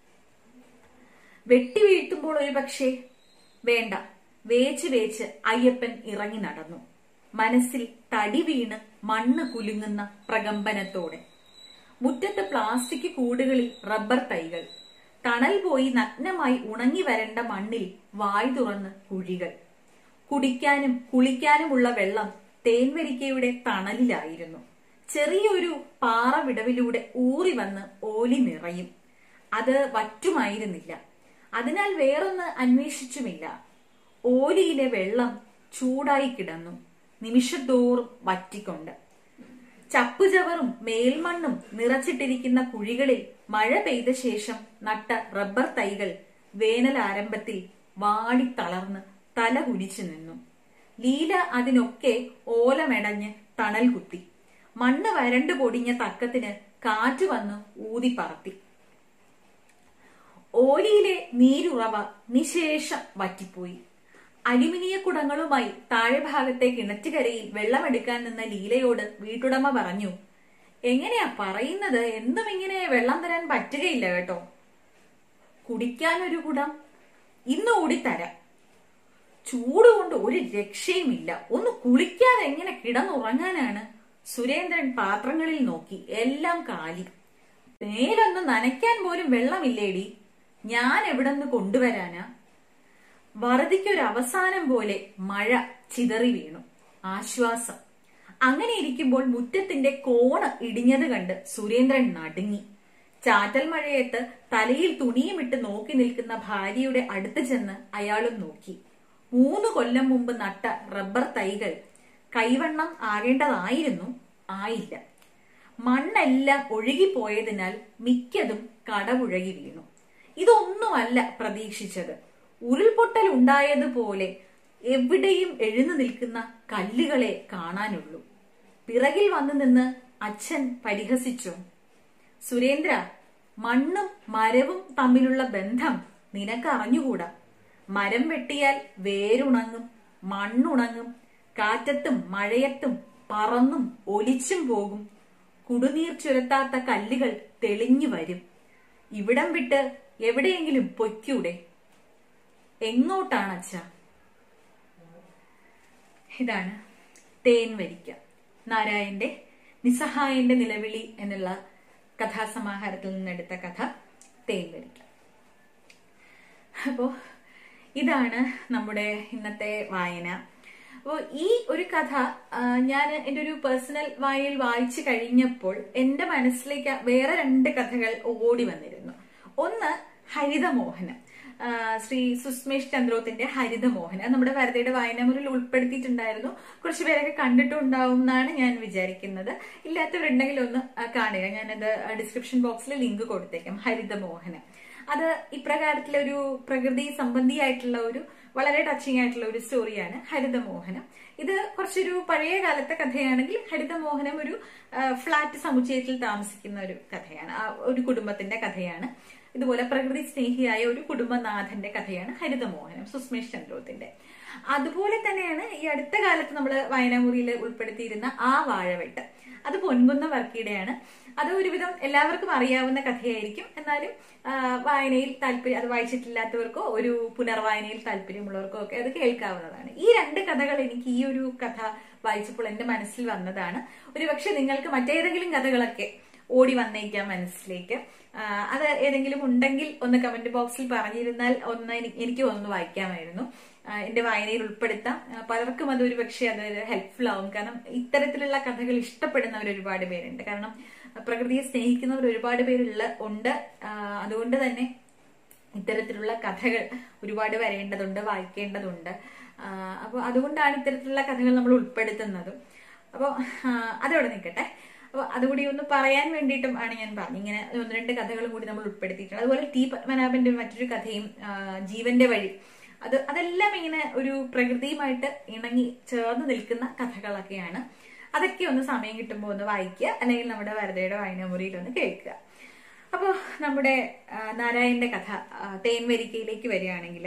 വെട്ടി വീഴ്ത്തുമ്പോൾ ഒരു പക്ഷേ വേണ്ട വേച്ച് വേച്ച് അയ്യപ്പൻ ഇറങ്ങി നടന്നു മനസ്സിൽ തടി വീണ് മണ്ണ് കുലുങ്ങുന്ന പ്രകമ്പനത്തോടെ മുറ്റത്ത് പ്ലാസ്റ്റിക് കൂടുകളിൽ റബ്ബർ തൈകൾ തണൽ പോയി നഗ്നമായി ഉണങ്ങി വരേണ്ട മണ്ണിൽ വായ് തുറന്ന് കുഴികൾ കുടിക്കാനും കുളിക്കാനുമുള്ള വെള്ളം തേൻവരിക്കയുടെ തണലിലായിരുന്നു ചെറിയൊരു പാറ വിടവിലൂടെ ഊറി വന്ന് ഓലി നിറയും അത് വറ്റുമായിരുന്നില്ല അതിനാൽ വേറൊന്ന് അന്വേഷിച്ചുമില്ല ഓലിയിലെ വെള്ളം ചൂടായി കിടന്നു നിമിഷത്തോറും വറ്റിക്കൊണ്ട് ചപ്പുചവറും മേൽമണ്ണും നിറച്ചിട്ടിരിക്കുന്ന കുഴികളിൽ മഴ പെയ്ത ശേഷം നട്ട റബ്ബർ തൈകൾ വേനൽ ആരംഭത്തിൽ വാടി തളർന്ന് തല കുനിച്ചു നിന്നു ലീല അതിനൊക്കെ ഓലമെടഞ്ഞ് തണൽ കുത്തി മണ്ണ് വരണ്ടു പൊടിഞ്ഞ തക്കത്തിന് കാറ്റ് വന്ന് ഊതി പറത്തി ഓലിയിലെ നീരുറവ നിശേഷം വറ്റിപ്പോയി അലുമിനിയ കുടങ്ങളുമായി താഴെ ഭാഗത്തെ കിണറ്റുകരയിൽ വെള്ളമെടുക്കാൻ നിന്ന ലീലയോട് വീട്ടുടമ പറഞ്ഞു എങ്ങനെയാ പറയുന്നത് എന്തും ഇങ്ങനെ വെള്ളം തരാൻ പറ്റുകയില്ല കേട്ടോ കുടിക്കാനൊരു കുടം ഇന്ന് കൂടി തരാം ചൂട് കൊണ്ട് ഒരു രക്ഷയുമില്ല ഒന്ന് കുളിക്കാതെ എങ്ങനെ കിടന്നുറങ്ങാനാണ് സുരേന്ദ്രൻ പാത്രങ്ങളിൽ നോക്കി എല്ലാം കാലി മേലൊന്ന് നനയ്ക്കാൻ പോലും വെള്ളമില്ലേടി ഞാൻ എവിടെന്ന് കൊണ്ടുവരാനാ വറുതിക്കൊരു അവസാനം പോലെ മഴ ചിതറി വീണു ആശ്വാസം അങ്ങനെ ഇരിക്കുമ്പോൾ മുറ്റത്തിന്റെ കോണ് ഇടിഞ്ഞത് കണ്ട് സുരേന്ദ്രൻ നടുങ്ങി ചാറ്റൽ മഴയത്ത് തലയിൽ തുണിയുമിട്ട് നോക്കി നിൽക്കുന്ന ഭാര്യയുടെ അടുത്ത് ചെന്ന് അയാളും നോക്കി മൂന്ന് കൊല്ലം മുമ്പ് നട്ട റബ്ബർ തൈകൾ കൈവണ്ണം ആകേണ്ടതായിരുന്നു ആയില്ല മണ്ണെല്ലാം ഒഴുകിപ്പോയതിനാൽ മിക്കതും കടപുഴകി വീണു ഇതൊന്നുമല്ല പ്രതീക്ഷിച്ചത് ഉരുൾപൊട്ടൽ ഉണ്ടായതുപോലെ എവിടെയും എഴുന്നു നിൽക്കുന്ന കല്ലുകളെ കാണാനുള്ളൂ പിറകിൽ വന്നു നിന്ന് അച്ഛൻ പരിഹസിച്ചു സുരേന്ദ്ര മണ്ണും മരവും തമ്മിലുള്ള ബന്ധം നിനക്ക് അറിഞ്ഞുകൂടാ മരം വെട്ടിയാൽ വേരുണങ്ങും മണ്ണുണങ്ങും കാറ്റത്തും മഴയത്തും പറന്നും ഒലിച്ചും പോകും കുടുനീർ ചുരത്താത്ത കല്ലുകൾ തെളിഞ്ഞു വരും ഇവിടം വിട്ട് എവിടെയെങ്കിലും പൊയ്ക്കൂടെ എങ്ങോട്ടാണ് അച്ഛ ഇതാണ് തേൻ വരിക്ക നാരായന്റെ നിസ്സഹായന്റെ നിലവിളി എന്നുള്ള കഥാസമാഹാരത്തിൽ നിന്നെടുത്ത കഥ തേൻ വരിക്ക അപ്പോ ഇതാണ് നമ്മുടെ ഇന്നത്തെ വായന അപ്പോൾ ഈ ഒരു കഥ ഞാൻ എൻ്റെ ഒരു പേഴ്സണൽ വായയിൽ വായിച്ചു കഴിഞ്ഞപ്പോൾ എൻ്റെ മനസ്സിലേക്ക് വേറെ രണ്ട് കഥകൾ ഓടി വന്നിരുന്നു ഒന്ന് ഹരിതമോഹനം ആ, ശ്രീ സുസ്മേഷ് ചന്ദ്രോത്തിന്റെ ഹരിതമോഹൻ അത് നമ്മുടെ ഭാരതയുടെ വായനാമുറിൽ ഉൾപ്പെടുത്തിയിട്ടുണ്ടായിരുന്നു കുറച്ച് പേരൊക്കെ കണ്ടിട്ടുണ്ടാവും എന്നാണ് ഞാൻ വിചാരിക്കുന്നത് ഇല്ലാത്തവരുണ്ടെങ്കിൽ ഒന്ന് ആ, കാണുക ഞാനത് ഡിസ്ക്രിപ്ഷൻ ബോക്സിൽ ലിങ്ക് കൊടുത്തേക്കാം ഹരിതമോഹനം അത് ഇപ്രകാരത്തിലെ ഒരു പ്രകൃതി സംബന്ധിയായിട്ടുള്ള ഒരു വളരെ ടച്ചിങ് ആയിട്ടുള്ള ഒരു സ്റ്റോറിയാണ് ഹരിതമോഹനം ഇത് കുറച്ചൊരു പഴയ കാലത്തെ കഥയാണെങ്കിൽ ഹരിതമോഹനം ഒരു ആ, ഫ്ലാറ്റ് സമുച്ചയത്തിൽ താമസിക്കുന്ന ഒരു കഥയാണ് ആ ഒരു കുടുംബത്തിന്റെ കഥയാണ് ഇതുപോലെ പ്രകൃതി സ്നേഹിയായ ഒരു കുടുംബനാഥന്റെ കഥയാണ് ഹരിതമോഹനം സുസ്മേഷ് ചന്ദ്രോത്തിന്റെ അതുപോലെ തന്നെയാണ് ഈ അടുത്ത കാലത്ത് നമ്മൾ വായനാമുറിയിൽ ഉൾപ്പെടുത്തിയിരുന്ന ആ വാഴവെട്ട് അത് പൊൻകുന്ന വർക്കിയുടെയാണ് അത് ഒരുവിധം എല്ലാവർക്കും അറിയാവുന്ന കഥയായിരിക്കും എന്നാലും ആ, വായനയിൽ താല്പര്യം അത് വായിച്ചിട്ടില്ലാത്തവർക്കോ ഒരു പുനർവായനയിൽ താല്പര്യമുള്ളവർക്കോ ഒക്കെ അത് കേൾക്കാവുന്നതാണ് ഈ രണ്ട് കഥകൾ എനിക്ക് ഈ ഒരു കഥ വായിച്ചപ്പോൾ എന്റെ മനസ്സിൽ വന്നതാണ് ഒരുപക്ഷെ നിങ്ങൾക്ക് മറ്റേതെങ്കിലും കഥകളൊക്കെ ഓടി വന്നേക്കാം മനസ്സിലേക്ക് ആ, അത് ഏതെങ്കിലും ഉണ്ടെങ്കിൽ ഒന്ന് കമന്റ് ബോക്സിൽ പറഞ്ഞിരുന്നാൽ ഒന്ന് എനി- എനിക്ക് ഒന്ന് വായിക്കാമായിരുന്നു ആ, എന്റെ വായനയിൽ ഉൾപ്പെടുത്താം ആ, പലർക്കും അത് ഒരു പക്ഷേ അത് ഹെൽപ്ഫുൾ ആവും കാരണം ഇത്തരത്തിലുള്ള കഥകൾ ഇഷ്ടപ്പെടുന്നവർ ഒരുപാട് പേരുണ്ട് കാരണം പ്രകൃതിയെ സ്നേഹിക്കുന്നവർ ഒരുപാട് പേരുള്ള ഉണ്ട് ആ, അതുകൊണ്ട് തന്നെ ഇത്തരത്തിലുള്ള കഥകൾ ഒരുപാട് വരേണ്ടതുണ്ട് വായിക്കേണ്ടതുണ്ട് അപ്പോൾ അതുകൊണ്ടാണ് ഇത്തരത്തിലുള്ള കഥകൾ നമ്മൾ ഉൾപ്പെടുത്തുന്നതും അപ്പോൾ അതവിടെ നിൽക്കട്ടെ അപ്പോൾ അതുകൂടി ഒന്ന് പറയാൻ വേണ്ടിയിട്ടും ആണ് ഞാൻ പറഞ്ഞു ഇങ്ങനെ ഒന്ന് രണ്ട് കഥകളും കൂടി നമ്മൾ ഉൾപ്പെടുത്തിയിട്ടുണ്ട് അതുപോലെ ടി പത്മനാഭന്റെ മറ്റൊരു കഥയും ആ, ജീവന്റെ വഴി അത് അതെല്ലാം ഇങ്ങനെ ഒരു പ്രകൃതിയുമായിട്ട് ഇണങ്ങി ചേർന്ന് നിൽക്കുന്ന കഥകളൊക്കെയാണ് അതൊക്കെ ഒന്ന് സമയം കിട്ടുമ്പോൾ ഒന്ന് വായിക്കുക അല്ലെങ്കിൽ നമ്മുടെ വരതയുടെ വായനാമുറിയിൽ ഒന്ന് കേൾക്കുക അപ്പോൾ നമ്മുടെ ആ, നാരായണന്റെ കഥ ആ, തേൻവരിക്കയിലേക്ക് വരികയാണെങ്കിൽ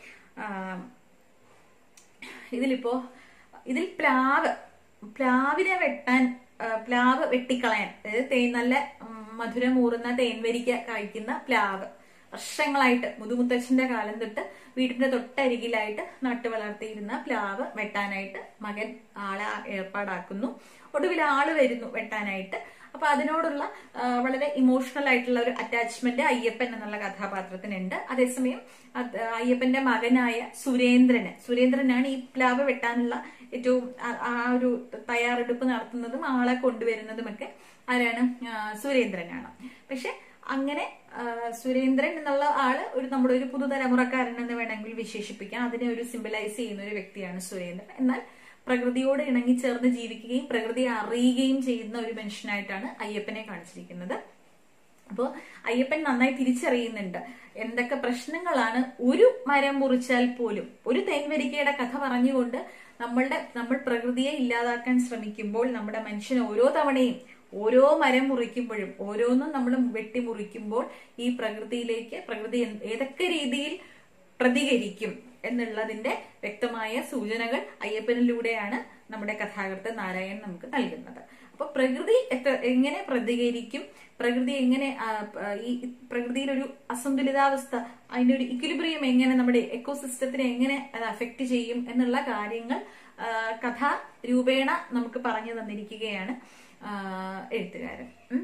ഇതിലിപ്പോ ഇതിൽ പ്ലാവ് പ്ലാവിനെ വെട്ടാൻ ആ, പ്ലാവ് വെട്ടിക്കളയാൻ അതായത് തേൻ നല്ല ഉം, മധുരമൂറുന്ന തേൻവരിക്ക കഴിക്കുന്ന പ്ലാവ് വർഷങ്ങളായിട്ട് മുതുമുത്തച്ഛന്റെ കാലം തൊട്ട് വീടിന്റെ തൊട്ടരികിലായിട്ട് നട്ടു വളർത്തിയിരുന്ന പ്ലാവ് വെട്ടാനായിട്ട് മകൻ ആളെ ഏർപ്പാടാക്കുന്നു ഒടുവിൽ ആള് വരുന്നു വെട്ടാനായിട്ട് അപ്പൊ അതിനോടുള്ള ആ, വളരെ ഇമോഷണൽ ആയിട്ടുള്ള ഒരു അറ്റാച്ച്മെന്റ് അയ്യപ്പൻ എന്നുള്ള കഥാപാത്രത്തിനുണ്ട് അതേസമയം അത് അയ്യപ്പന്റെ മകനായ സുരേന്ദ്രന് സുരേന്ദ്രനാണ് ഈ പ്ലാവ് വെട്ടാനുള്ള ഏറ്റവും ആ- ആ ഒരു തയ്യാറെടുപ്പ് നടത്തുന്നതും ആളെ കൊണ്ടുവരുന്നതുമൊക്കെ ആരാണ് ആ, സുരേന്ദ്രനാണ് പക്ഷെ അങ്ങനെ ആ, സുരേന്ദ്രൻ എന്നുള്ള ആള് ഒരു നമ്മുടെ ഒരു പുതുതലമുറക്കാരൻ എന്ന് വേണമെങ്കിൽ വിശേഷിപ്പിക്കാം അതിനെ ഒരു സിംബലൈസ് ചെയ്യുന്ന ഒരു വ്യക്തിയാണ് സുരേന്ദ്രൻ എന്നാൽ പ്രകൃതിയോട് ഇണങ്ങിച്ചേർന്ന് ജീവിക്കുകയും പ്രകൃതിയെ അറിയുകയും ചെയ്യുന്ന ഒരു മനുഷ്യനായിട്ടാണ് അയ്യപ്പനെ കാണിച്ചിരിക്കുന്നത് അപ്പോൾ അയ്യപ്പൻ നന്നായി തിരിച്ചറിയുന്നുണ്ട് എന്തൊക്കെ പ്രശ്നങ്ങളാണ് ഒരു മരം മുറിച്ചാൽ പോലും ഒരു തേൻവരിക്കയുടെ കഥ പറഞ്ഞുകൊണ്ട് നമ്മളുടെ നമ്മൾ പ്രകൃതിയെ ഇല്ലാതാക്കാൻ ശ്രമിക്കുമ്പോൾ നമ്മുടെ മനുഷ്യൻ ഓരോ തവണയും ഓരോ മരം മുറിക്കുമ്പോഴും ഓരോന്നും നമ്മൾ വെട്ടിമുറിക്കുമ്പോൾ ഈ പ്രകൃതിയിലേക്ക് പ്രകൃതി എന്ത്- ഏതൊക്കെ രീതിയിൽ പ്രതികരിക്കും എന്നുള്ളതിന്റെ വ്യക്തമായ സൂചനകൾ അയ്യപ്പനിലൂടെയാണ് നമ്മുടെ കഥാകൃത്ത് നാരായണൻ നമുക്ക് നൽകുന്നത് അപ്പൊ പ്രകൃതി എത്ര എങ്ങനെ പ്രതികരിക്കും പ്രകൃതി എങ്ങനെ ആ, ആ, ഈ പ്രകൃതിയിൽ ഒരു അസന്തുലിതാവസ്ഥ അതിന്റെ ഒരു ഇക്വിലിബ്രിയം എങ്ങനെ നമ്മുടെ എക്കോസിസ്റ്റത്തിനെ എങ്ങനെ അത് അഫക്റ്റ് ചെയ്യും എന്നുള്ള കാര്യങ്ങൾ ആ, കഥാ രൂപേണ നമുക്ക് പറഞ്ഞു തന്നിരിക്കുകയാണ് ആ, എഴുത്തുകാരൻ ഉം.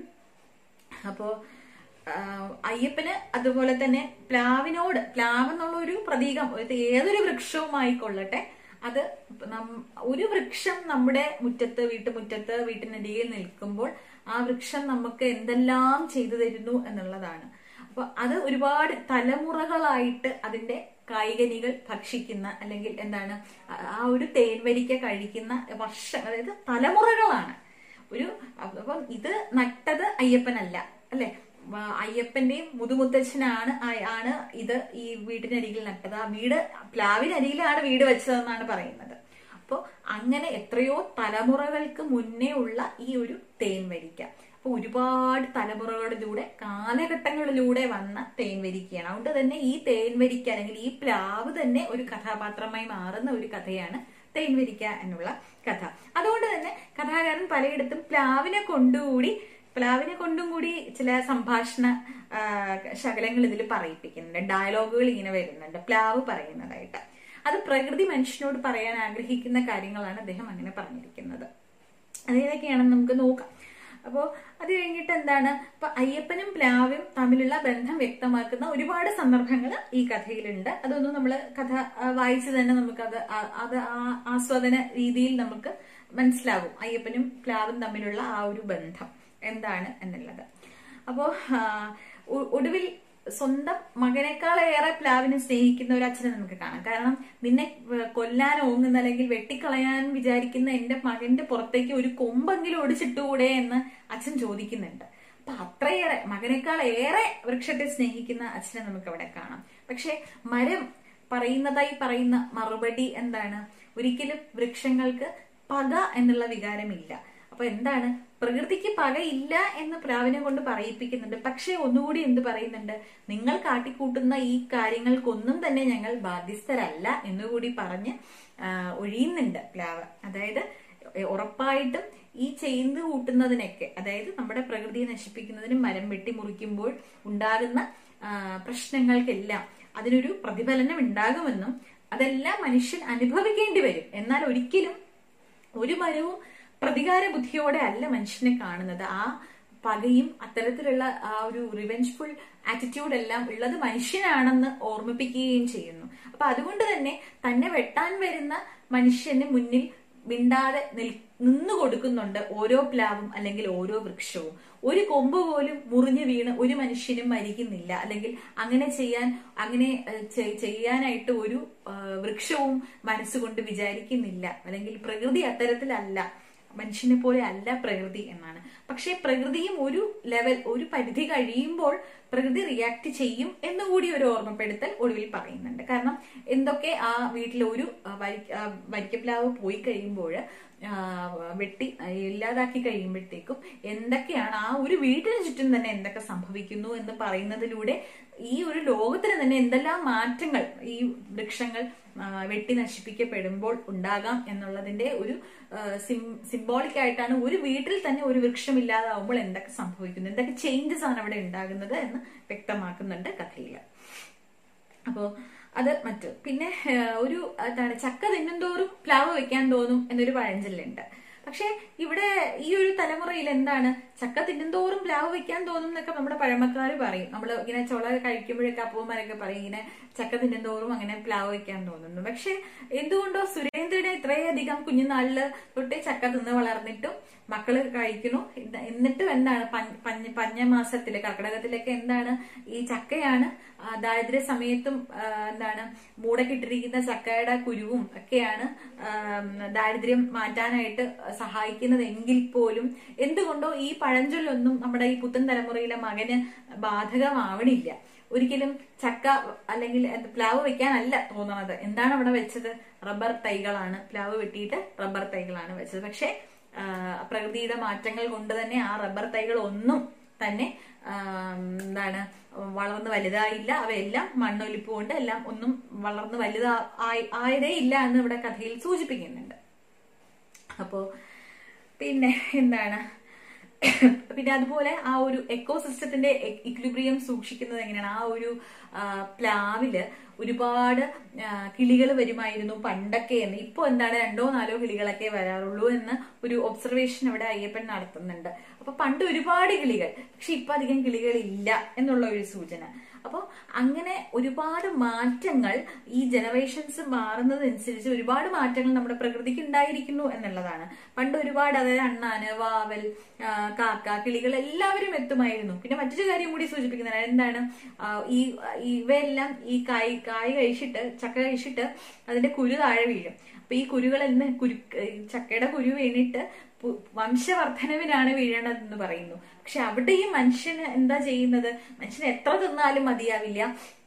അപ്പോ ആ, അയ്യപ്പന് അതുപോലെ തന്നെ പ്ലാവിനോട് പ്ലാവ് എന്നുള്ള ഒരു പ്രതീകം ഇത് ഏതൊരു വൃക്ഷവും ആയിക്കൊള്ളട്ടെ അത് നം- ഒരു വൃക്ഷം നമ്മുടെ മുറ്റത്ത് വീട്ടുമുറ്റത്ത് വീട്ടിനരികിൽ നിൽക്കുമ്പോൾ ആ വൃക്ഷം നമുക്ക് എന്തെല്ലാം ചെയ്തു തരുന്നു എന്നുള്ളതാണ് അപ്പൊ അത് ഒരുപാട് തലമുറകളായിട്ട് അതിന്റെ കായികനികൾ ഭക്ഷിക്കുന്ന അല്ലെങ്കിൽ എന്താണ് ആ- ആ ഒരു തേൻവരിക്ക കഴിക്കുന്ന വർഷം അതായത് തലമുറകളാണ് ഒരു അപ്പം ഇത് നട്ടത് അയ്യപ്പനല്ല അല്ലെ വ- അയ്യപ്പന്റെയും മുതുമുത്തച്ഛനാണ് ആ- ആണ് ഇത് ഈ വീടിനരികിൽ നട്ടത് ആ വീട് പ്ലാവിനരികിലാണ് വീട് വെച്ചതെന്നാണ് പറയുന്നത് അപ്പോൾ അങ്ങനെ എത്രയോ തലമുറകൾക്ക് മുന്നേ ഉള്ള ഈ ഒരു തേൻവരിക്ക അപ്പൊ ഒരുപാട് തലമുറകളിലൂടെ കാലഘട്ടങ്ങളിലൂടെ വന്ന തേൻവരിക്കയാണ് അതുകൊണ്ട് തന്നെ ഈ തേൻവരിക്ക അല്ലെങ്കിൽ ഈ പ്ലാവ് തന്നെ ഒരു കഥാപാത്രമായി മാറുന്ന ഒരു കഥയാണ് തേൻവരിക്ക എന്നുള്ള കഥ അതുകൊണ്ട് തന്നെ കഥാകാരൻ പലയിടത്തും പ്ലാവിനെ കൊണ്ടുകൂടി പ്ലാവിനെ കൊണ്ടും കൂടി ചില സംഭാഷണ ആ, ശകലങ്ങൾ ഇതിൽ പറയിപ്പിക്കുന്നുണ്ട് ഡയലോഗുകൾ ഇങ്ങനെ വരുന്നുണ്ട് പ്ലാവ് പറയുന്നതായിട്ട് അത് പ്രകൃതി മനുഷ്യനോട് പറയാൻ ആഗ്രഹിക്കുന്ന കാര്യങ്ങളാണ് അദ്ദേഹം അങ്ങനെ പറഞ്ഞിരിക്കുന്നത് അതേതൊക്കെയാണെന്ന് നമുക്ക് നോക്കാം അപ്പോൾ അത് കഴിഞ്ഞിട്ട് എന്താണ് ഇപ്പൊ അയ്യപ്പനും പ്ലാവും തമ്മിലുള്ള ബന്ധം വ്യക്തമാക്കുന്ന ഒരുപാട് സന്ദർഭങ്ങൾ ഈ കഥയിലുണ്ട് അതൊന്നും നമ്മൾ കഥ ആ, വായിച്ച് തന്നെ നമുക്കത് ആ- അത് ആ- ആസ്വാദന രീതിയിൽ നമുക്ക് മനസ്സിലാകും അയ്യപ്പനും പ്ലാവും തമ്മിലുള്ള ആ ഒരു ബന്ധം എന്താണ് എന്നുള്ളത് അപ്പോ ആ, ഒ- ഒടുവിൽ സ്വന്തം മകനേക്കാളേറെ പ്ലാവിനെ സ്നേഹിക്കുന്ന ഒരു അച്ഛനെ നമുക്ക് കാണാം കാരണം നിന്നെ വ- കൊല്ലാൻ ഓങ്ങുന്ന അല്ലെങ്കിൽ വെട്ടിക്കളയാൻ വിചാരിക്കുന്ന എന്റെ മകന്റെ പുറത്തേക്ക് ഒരു കൊമ്പെങ്കിലും ഒടിച്ചിട്ടുകൂടെ എന്ന് അച്ഛൻ ചോദിക്കുന്നുണ്ട് അപ്പൊ അത്രയേറെ മകനേക്കാൾ ഏറെ വൃക്ഷത്തെ സ്നേഹിക്കുന്ന അച്ഛനെ നമുക്ക് അവിടെ കാണാം പക്ഷെ മരം പറയുന്നതായി പറയുന്ന മറുപടി എന്താണ് ഒരിക്കലും വൃക്ഷങ്ങൾക്ക് പക എന്നുള്ള വികാരമില്ല അപ്പൊ എന്താണ് പ്രകൃതിക്ക് പകയില്ല എന്ന് പ്ലാവിനെ കൊണ്ട് പറയിപ്പിക്കുന്നുണ്ട് പക്ഷെ ഒന്നുകൂടി എന്ത് പറയുന്നുണ്ട് നിങ്ങൾ കാട്ടിക്കൂട്ടുന്ന ഈ കാര്യങ്ങൾക്കൊന്നും തന്നെ ഞങ്ങൾ ബാധ്യസ്ഥരല്ല എന്നുകൂടി പറഞ്ഞ് ആ, ഒഴിയുന്നുണ്ട് പ്ലാവ് അതായത് ഉറപ്പായിട്ടും ഈ ചെയ്ത് കൂട്ടുന്നതിനൊക്കെ അതായത് നമ്മുടെ പ്രകൃതിയെ നശിപ്പിക്കുന്നതിന് മരം വെട്ടി മുറിക്കുമ്പോൾ ഉണ്ടാകുന്ന ആ, പ്രശ്നങ്ങൾക്കെല്ലാം അതിനൊരു പ്രതിഫലനം ഉണ്ടാകുമെന്നും അതെല്ലാം മനുഷ്യൻ അനുഭവിക്കേണ്ടി വരും എന്നാൽ ഒരിക്കലും ഒരു മരവും പ്രതികാര ബുദ്ധിയോടെ അല്ല മനുഷ്യനെ കാണുന്നത് ആ പകയും അത്തരത്തിലുള്ള ആ ഒരു റിവെഞ്ച്ഫുൾ ആറ്റിറ്റ്യൂഡ് എല്ലാം ഉള്ളത് മനുഷ്യനാണെന്ന് ഓർമ്മിപ്പിക്കുകയും ചെയ്യുന്നു അപ്പൊ അതുകൊണ്ട് തന്നെ തന്നെ വെട്ടാൻ വരുന്ന മനുഷ്യന് മുന്നിൽ മിണ്ടാതെ നിൽ നിന്നു കൊടുക്കുന്നുണ്ട് ഓരോ പ്ലാവും അല്ലെങ്കിൽ ഓരോ വൃക്ഷവും ഒരു കൊമ്പ് പോലും മുറിഞ്ഞു വീണ് ഒരു മനുഷ്യനും മരിക്കുന്നില്ല അല്ലെങ്കിൽ അങ്ങനെ ചെയ്യാൻ അങ്ങനെ ഏഹ്, ചെ- ചെയ്യാനായിട്ട് ഒരു ഏഹ്, വൃക്ഷവും മനസ്സുകൊണ്ട് വിചാരിക്കുന്നില്ല അല്ലെങ്കിൽ പ്രകൃതി അത്തരത്തിലല്ല മനുഷ്യനെ പോലെ അല്ല പ്രകൃതി എന്നാണ് പക്ഷേ പ്രകൃതിയും ഒരു ലെവൽ ഒരു പരിധി കഴിയുമ്പോൾ പ്രകൃതി റിയാക്ട് ചെയ്യും എന്നുകൂടി ഒരു ഓർമ്മപ്പെടുത്തൽ ഒടുവിൽ പറയുന്നുണ്ട് കാരണം എന്തൊക്കെ ആ വീട്ടിൽ ഒരു ആ, വരി- ആ, വരിക്കപ്ലാവ് പോയി കഴിയുമ്പോൾ ആ, വെട്ടി ആ, ഇല്ലാതാക്കി കഴിയുമ്പോഴത്തേക്കും എന്തൊക്കെയാണ് ആ ഒരു വീട്ടിന് ചുറ്റും തന്നെ എന്തൊക്കെ സംഭവിക്കുന്നു എന്ന് പറയുന്നതിലൂടെ ഈ ഒരു ലോകത്തിന് തന്നെ എന്തെല്ലാം മാറ്റങ്ങൾ ഈ വൃക്ഷങ്ങൾ ആ, വെട്ടി നശിപ്പിക്കപ്പെടുമ്പോൾ ഉണ്ടാകാം എന്നുള്ളതിന്റെ ഒരു സിംബോളിക് ആയിട്ടാണ് ഒരു വീട്ടിൽ തന്നെ ഒരു വൃക്ഷം ഇല്ലാതാവുമ്പോൾ എന്തൊക്കെ സംഭവിക്കുന്നു എന്തൊക്കെ ചേഞ്ചസ് ആണ് അവിടെ ഉണ്ടാകുന്നത് എന്ന് വ്യക്തമാക്കുന്നുണ്ട് കഥയിൽ അപ്പോ അത് മറ്റു പിന്നെ ഏഹ്, ഒരു എന്താണ് ചക്ക തിന്നുന്തോറും പ്ലാവ് വെക്കാൻ തോന്നും എന്നൊരു പഴഞ്ചൊല്ലുണ്ട് പക്ഷെ ഇവിടെ ഈ ഒരു തലമുറയിൽ എന്താണ് ചക്ക തിന്നുന്തോറും പ്ലാവ് വെക്കാൻ തോന്നും എന്നൊക്കെ നമ്മുടെ പഴമക്കാർ പറയും നമ്മൾ ഇങ്ങനെ ചുള കഴിക്കുമ്പോഴൊക്കെ അപ്പൂമാരൊക്കെ പറയും ഇങ്ങനെ ചക്ക തിന്നുന്തോറും അങ്ങനെ പ്ലാവ് വെക്കാൻ തോന്നുന്നു പക്ഷെ എന്തുകൊണ്ടോ സുരേന്ദ്രനെ ഇത്രയധികം കുഞ്ഞുനാളില് തൊട്ടേ ചക്ക തിന്ന് വളർന്നിട്ടും മക്കള് കഴിക്കുന്നു ഇത് എന്നിട്ടും എന്താണ് പഞ്ഞ- പഞ്ഞ പഞ്ഞമാസത്തില് കർക്കിടകത്തിലൊക്കെ എന്താണ് ഈ ചക്കയാണ് ആ, ദാരിദ്ര്യ സമയത്തും ആ, എന്താണ് മൂടക്കിട്ടിരിക്കുന്ന ചക്കയുടെ കുരുവും ഒക്കെയാണ് ആം, ദാരിദ്ര്യം മാറ്റാനായിട്ട് സഹായിക്കുന്നത് എങ്കിൽ പോലും എന്തുകൊണ്ടോ ഈ പഴഞ്ചൊല്ലൊന്നും നമ്മുടെ ഈ പുത്തൻ തലമുറയിലെ മകന് ബാധകമാവണില്ല ഒരിക്കലും ചക്ക അല്ലെങ്കിൽ എന്ത് പ്ലാവ് വെക്കാനല്ല തോന്നണത് എന്താണ് അവിടെ വെച്ചത് റബ്ബർ തൈകളാണ് പ്ലാവ് വെട്ടിയിട്ട് റബ്ബർ തൈകളാണ് വെച്ചത് പക്ഷേ ആ, പ്രകൃതിയുടെ മാറ്റങ്ങൾ കൊണ്ട് തന്നെ ആ റബ്ബർ തൈകൾ ഒന്നും തന്നെ ആ, എന്താണ് വളർന്ന് വലുതായില്ല അവയെല്ലാം മണ്ണൊലിപ്പ് കൊണ്ട് എല്ലാം ഒന്നും വളർന്ന് വലുതാ ആയി- ആയതേ ഇല്ല എന്ന് ഇവിടെ കഥയിൽ സൂചിപ്പിക്കുന്നുണ്ട് അപ്പോ പിന്നെ എന്താണ് പിന്നെ അതുപോലെ ആ ഒരു എക്കോ സിസ്റ്റത്തിന്റെ ഇക്വിലിബ്രിയം സൂക്ഷിക്കുന്നത് എങ്ങനെയാണ് ആ ഒരു ആ, പ്ലാവില് ഒരുപാട് കിളികൾ വരുമായിരുന്നു പണ്ടൊക്കെ എന്ന് ഇപ്പൊ എന്താണ് രണ്ടോ നാലോ കിളികളൊക്കെ വരാറുള്ളൂ എന്ന് ഒരു ഒബ്സർവേഷൻ അവിടെ അയ്യപ്പൻ നടത്തുന്നുണ്ട് അപ്പൊ പണ്ട് ഒരുപാട് കിളികൾ പക്ഷെ ഇപ്പൊ അധികം കിളികൾ ഇല്ല എന്നുള്ള ഒരു സൂചന അപ്പോൾ അങ്ങനെ ഒരുപാട് മാറ്റങ്ങൾ ഈ ജനറേഷൻസ് മാറുന്നതനുസരിച്ച് ഒരുപാട് മാറ്റങ്ങൾ നമ്മുടെ പ്രകൃതിക്ക് ഉണ്ടായിരിക്കുന്നു എന്നുള്ളതാണ് പണ്ട് ഒരുപാട് അതായത് അണ്ണാന് വാവൽ ആ, കാക്ക കിളികൾ എല്ലാവരും എത്തുമായിരുന്നു പിന്നെ മറ്റൊരു കാര്യം കൂടി സൂചിപ്പിക്കുന്നത് എന്താണ് ആ, ഈ ഇവയെല്ലാം ഈ കായ് കായ് കഴിച്ചിട്ട് ചക്ക കഴിച്ചിട്ട് അതിന്റെ കുരു താഴെ വീഴും അപ്പൊ ഈ കുരുകളെല്ലാം കുരു ഈ ചക്കയുടെ കുരു വീണിട്ട് പു- വംശവർദ്ധനവിനാണ് വീഴേണ്ടതെന്ന് പറയുന്നു പക്ഷെ അവിടെ ഈ മനുഷ്യന് എന്താ ചെയ്യുന്നത് മനുഷ്യന് എത്ര തിന്നാലും മതിയാവില്ല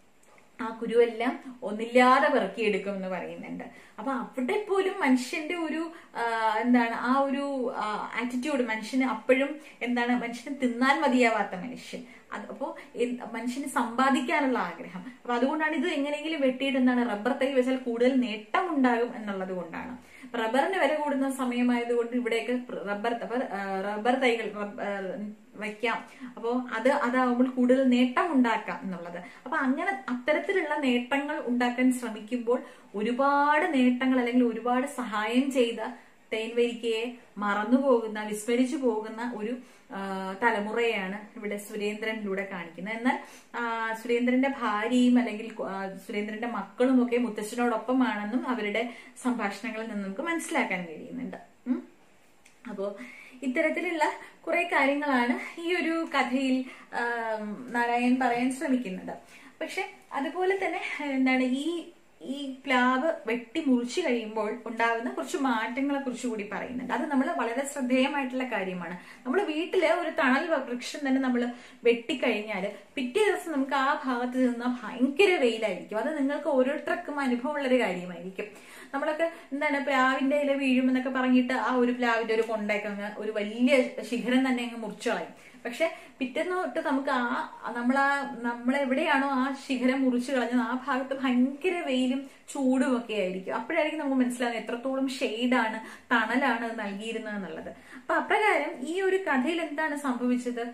ആ കുരുവെല്ലാം ഒന്നില്ലാതെ പെറുക്കിയെടുക്കും എന്ന് പറയുന്നുണ്ട് അപ്പൊ അവിടെ പോലും മനുഷ്യന്റെ ഒരു ആ, എന്താണ് ആ ഒരു ആറ്റിറ്റ്യൂഡ് മനുഷ്യന് അപ്പോഴും എന്താണ് മനുഷ്യന് തിന്നാൻ മതിയാവാത്ത മനുഷ്യൻ അത് അപ്പോ എന്ത് മനുഷ്യന് സമ്പാദിക്കാനുള്ള ആഗ്രഹം അപ്പൊ അതുകൊണ്ടാണ് ഇത് എങ്ങനെയെങ്കിലും വെട്ടിയിട്ട് എന്താണ് റബ്ബർ തൈ വെച്ചാൽ കൂടുതൽ നേട്ടം ഉണ്ടാകും എന്നുള്ളത് കൊണ്ടാണ് അപ്പൊ റബ്ബറിന് വില കൂടുന്ന സമയമായതുകൊണ്ട് ഇവിടെയൊക്കെ റബ്ബർ അപ്പൊ ആ, റബ്ബർ തൈകൾ റബ്ബ- ആ, വയ്ക്കാം അപ്പോ അത് അതാവുമ്പോൾ കൂടുതൽ നേട്ടം ഉണ്ടാക്കാം എന്നുള്ളത് അപ്പൊ അങ്ങനെ അത്തരത്തിലുള്ള നേട്ടങ്ങൾ ഉണ്ടാക്കാൻ ശ്രമിക്കുമ്പോൾ ഒരുപാട് നേട്ടങ്ങൾ അല്ലെങ്കിൽ ഒരുപാട് സഹായം ചെയ്ത തേൻവരിക്കയെ മറന്നു പോകുന്ന വിസ്മരിച്ചു പോകുന്ന ഒരു ആ, തലമുറയാണ് ഇവിടെ സുരേന്ദ്രനിലൂടെ കാണിക്കുന്നത് എന്നാൽ ആ, സുരേന്ദ്രന്റെ ഭാര്യയും അല്ലെങ്കിൽ ആ, സുരേന്ദ്രന്റെ മക്കളും ഒക്കെ മുത്തച്ഛനോടൊപ്പമാണെന്നും അവരുടെ സംഭാഷണങ്ങളിൽ നിന്ന് നമുക്ക് മനസ്സിലാക്കാൻ കഴിയുന്നുണ്ട് ഉം. അപ്പോ ഇത്തരത്തിലുള്ള കുറെ കാര്യങ്ങളാണ് ഈ ഒരു കഥയിൽ ആം, നാരായൺ പറയാൻ ശ്രമിക്കുന്നത് പക്ഷെ അതുപോലെ തന്നെ എന്താണ് ഈ ഈ പ്ലാവ് വെട്ടി മുറിച്ചു കഴിയുമ്പോൾ ഉണ്ടാകുന്ന കുറച്ച് മാറ്റങ്ങളെ കുറിച്ച് കൂടി പറയുന്നുണ്ട് അത് നമ്മൾ വളരെ ശ്രദ്ധേയമായിട്ടുള്ള കാര്യമാണ് നമ്മൾ വീട്ടില് ഒരു തണൽ വൃക്ഷം തന്നെ നമ്മൾ വെട്ടിക്കഴിഞ്ഞാൽ പിറ്റേ ദിവസം നമുക്ക് ആ ഭാഗത്ത് നിന്ന് ഭയങ്കര വെയിലായിരിക്കും അത് നിങ്ങൾക്ക് ഓരോരുത്തർക്കും അനുഭവമുള്ളൊരു കാര്യമായിരിക്കും നമ്മളൊക്കെ എന്താണ് പ്ലാവിന്റെ ഇല വീഴുമെന്നൊക്കെ പറഞ്ഞിട്ട് ആ ഒരു പ്ലാവിന്റെ ഒരു കൊണ്ടൊക്കെ അങ്ങ് ഒരു വലിയ ശിഖരം തന്നെ അങ്ങ് മുറിച്ചു കളയും പക്ഷെ പിറ്റേന്ന് തൊട്ട് നമുക്ക് ആ നമ്മളാ നമ്മളെവിടെയാണോ ആ ശിഖരം മുറിച്ചു കളഞ്ഞത് ആ ഭാഗത്ത് ഭയങ്കര വെയിലും ചൂടും ഒക്കെ ആയിരിക്കും അപ്പോഴായിരിക്കും നമുക്ക് മനസ്സിലാകുന്നത് എത്രത്തോളം ഷെയ്ഡാണ് തണലാണ് നൽകിയിരുന്നത് എന്നുള്ളത് അപ്പൊ അപ്രകാരം ഈ ഒരു കഥയിൽ എന്താണ് സംഭവിച്ചത്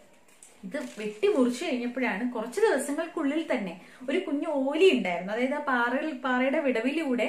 ഇത് വെട്ടി മുറിച്ചു കഴിഞ്ഞപ്പോഴാണ് കുറച്ച് ദിവസങ്ങൾക്കുള്ളിൽ തന്നെ ഒരു കുഞ്ഞു ഓലി ഉണ്ടായിരുന്നു അതായത് ആ പാറയിൽ പാറയുടെ വിടവിലൂടെ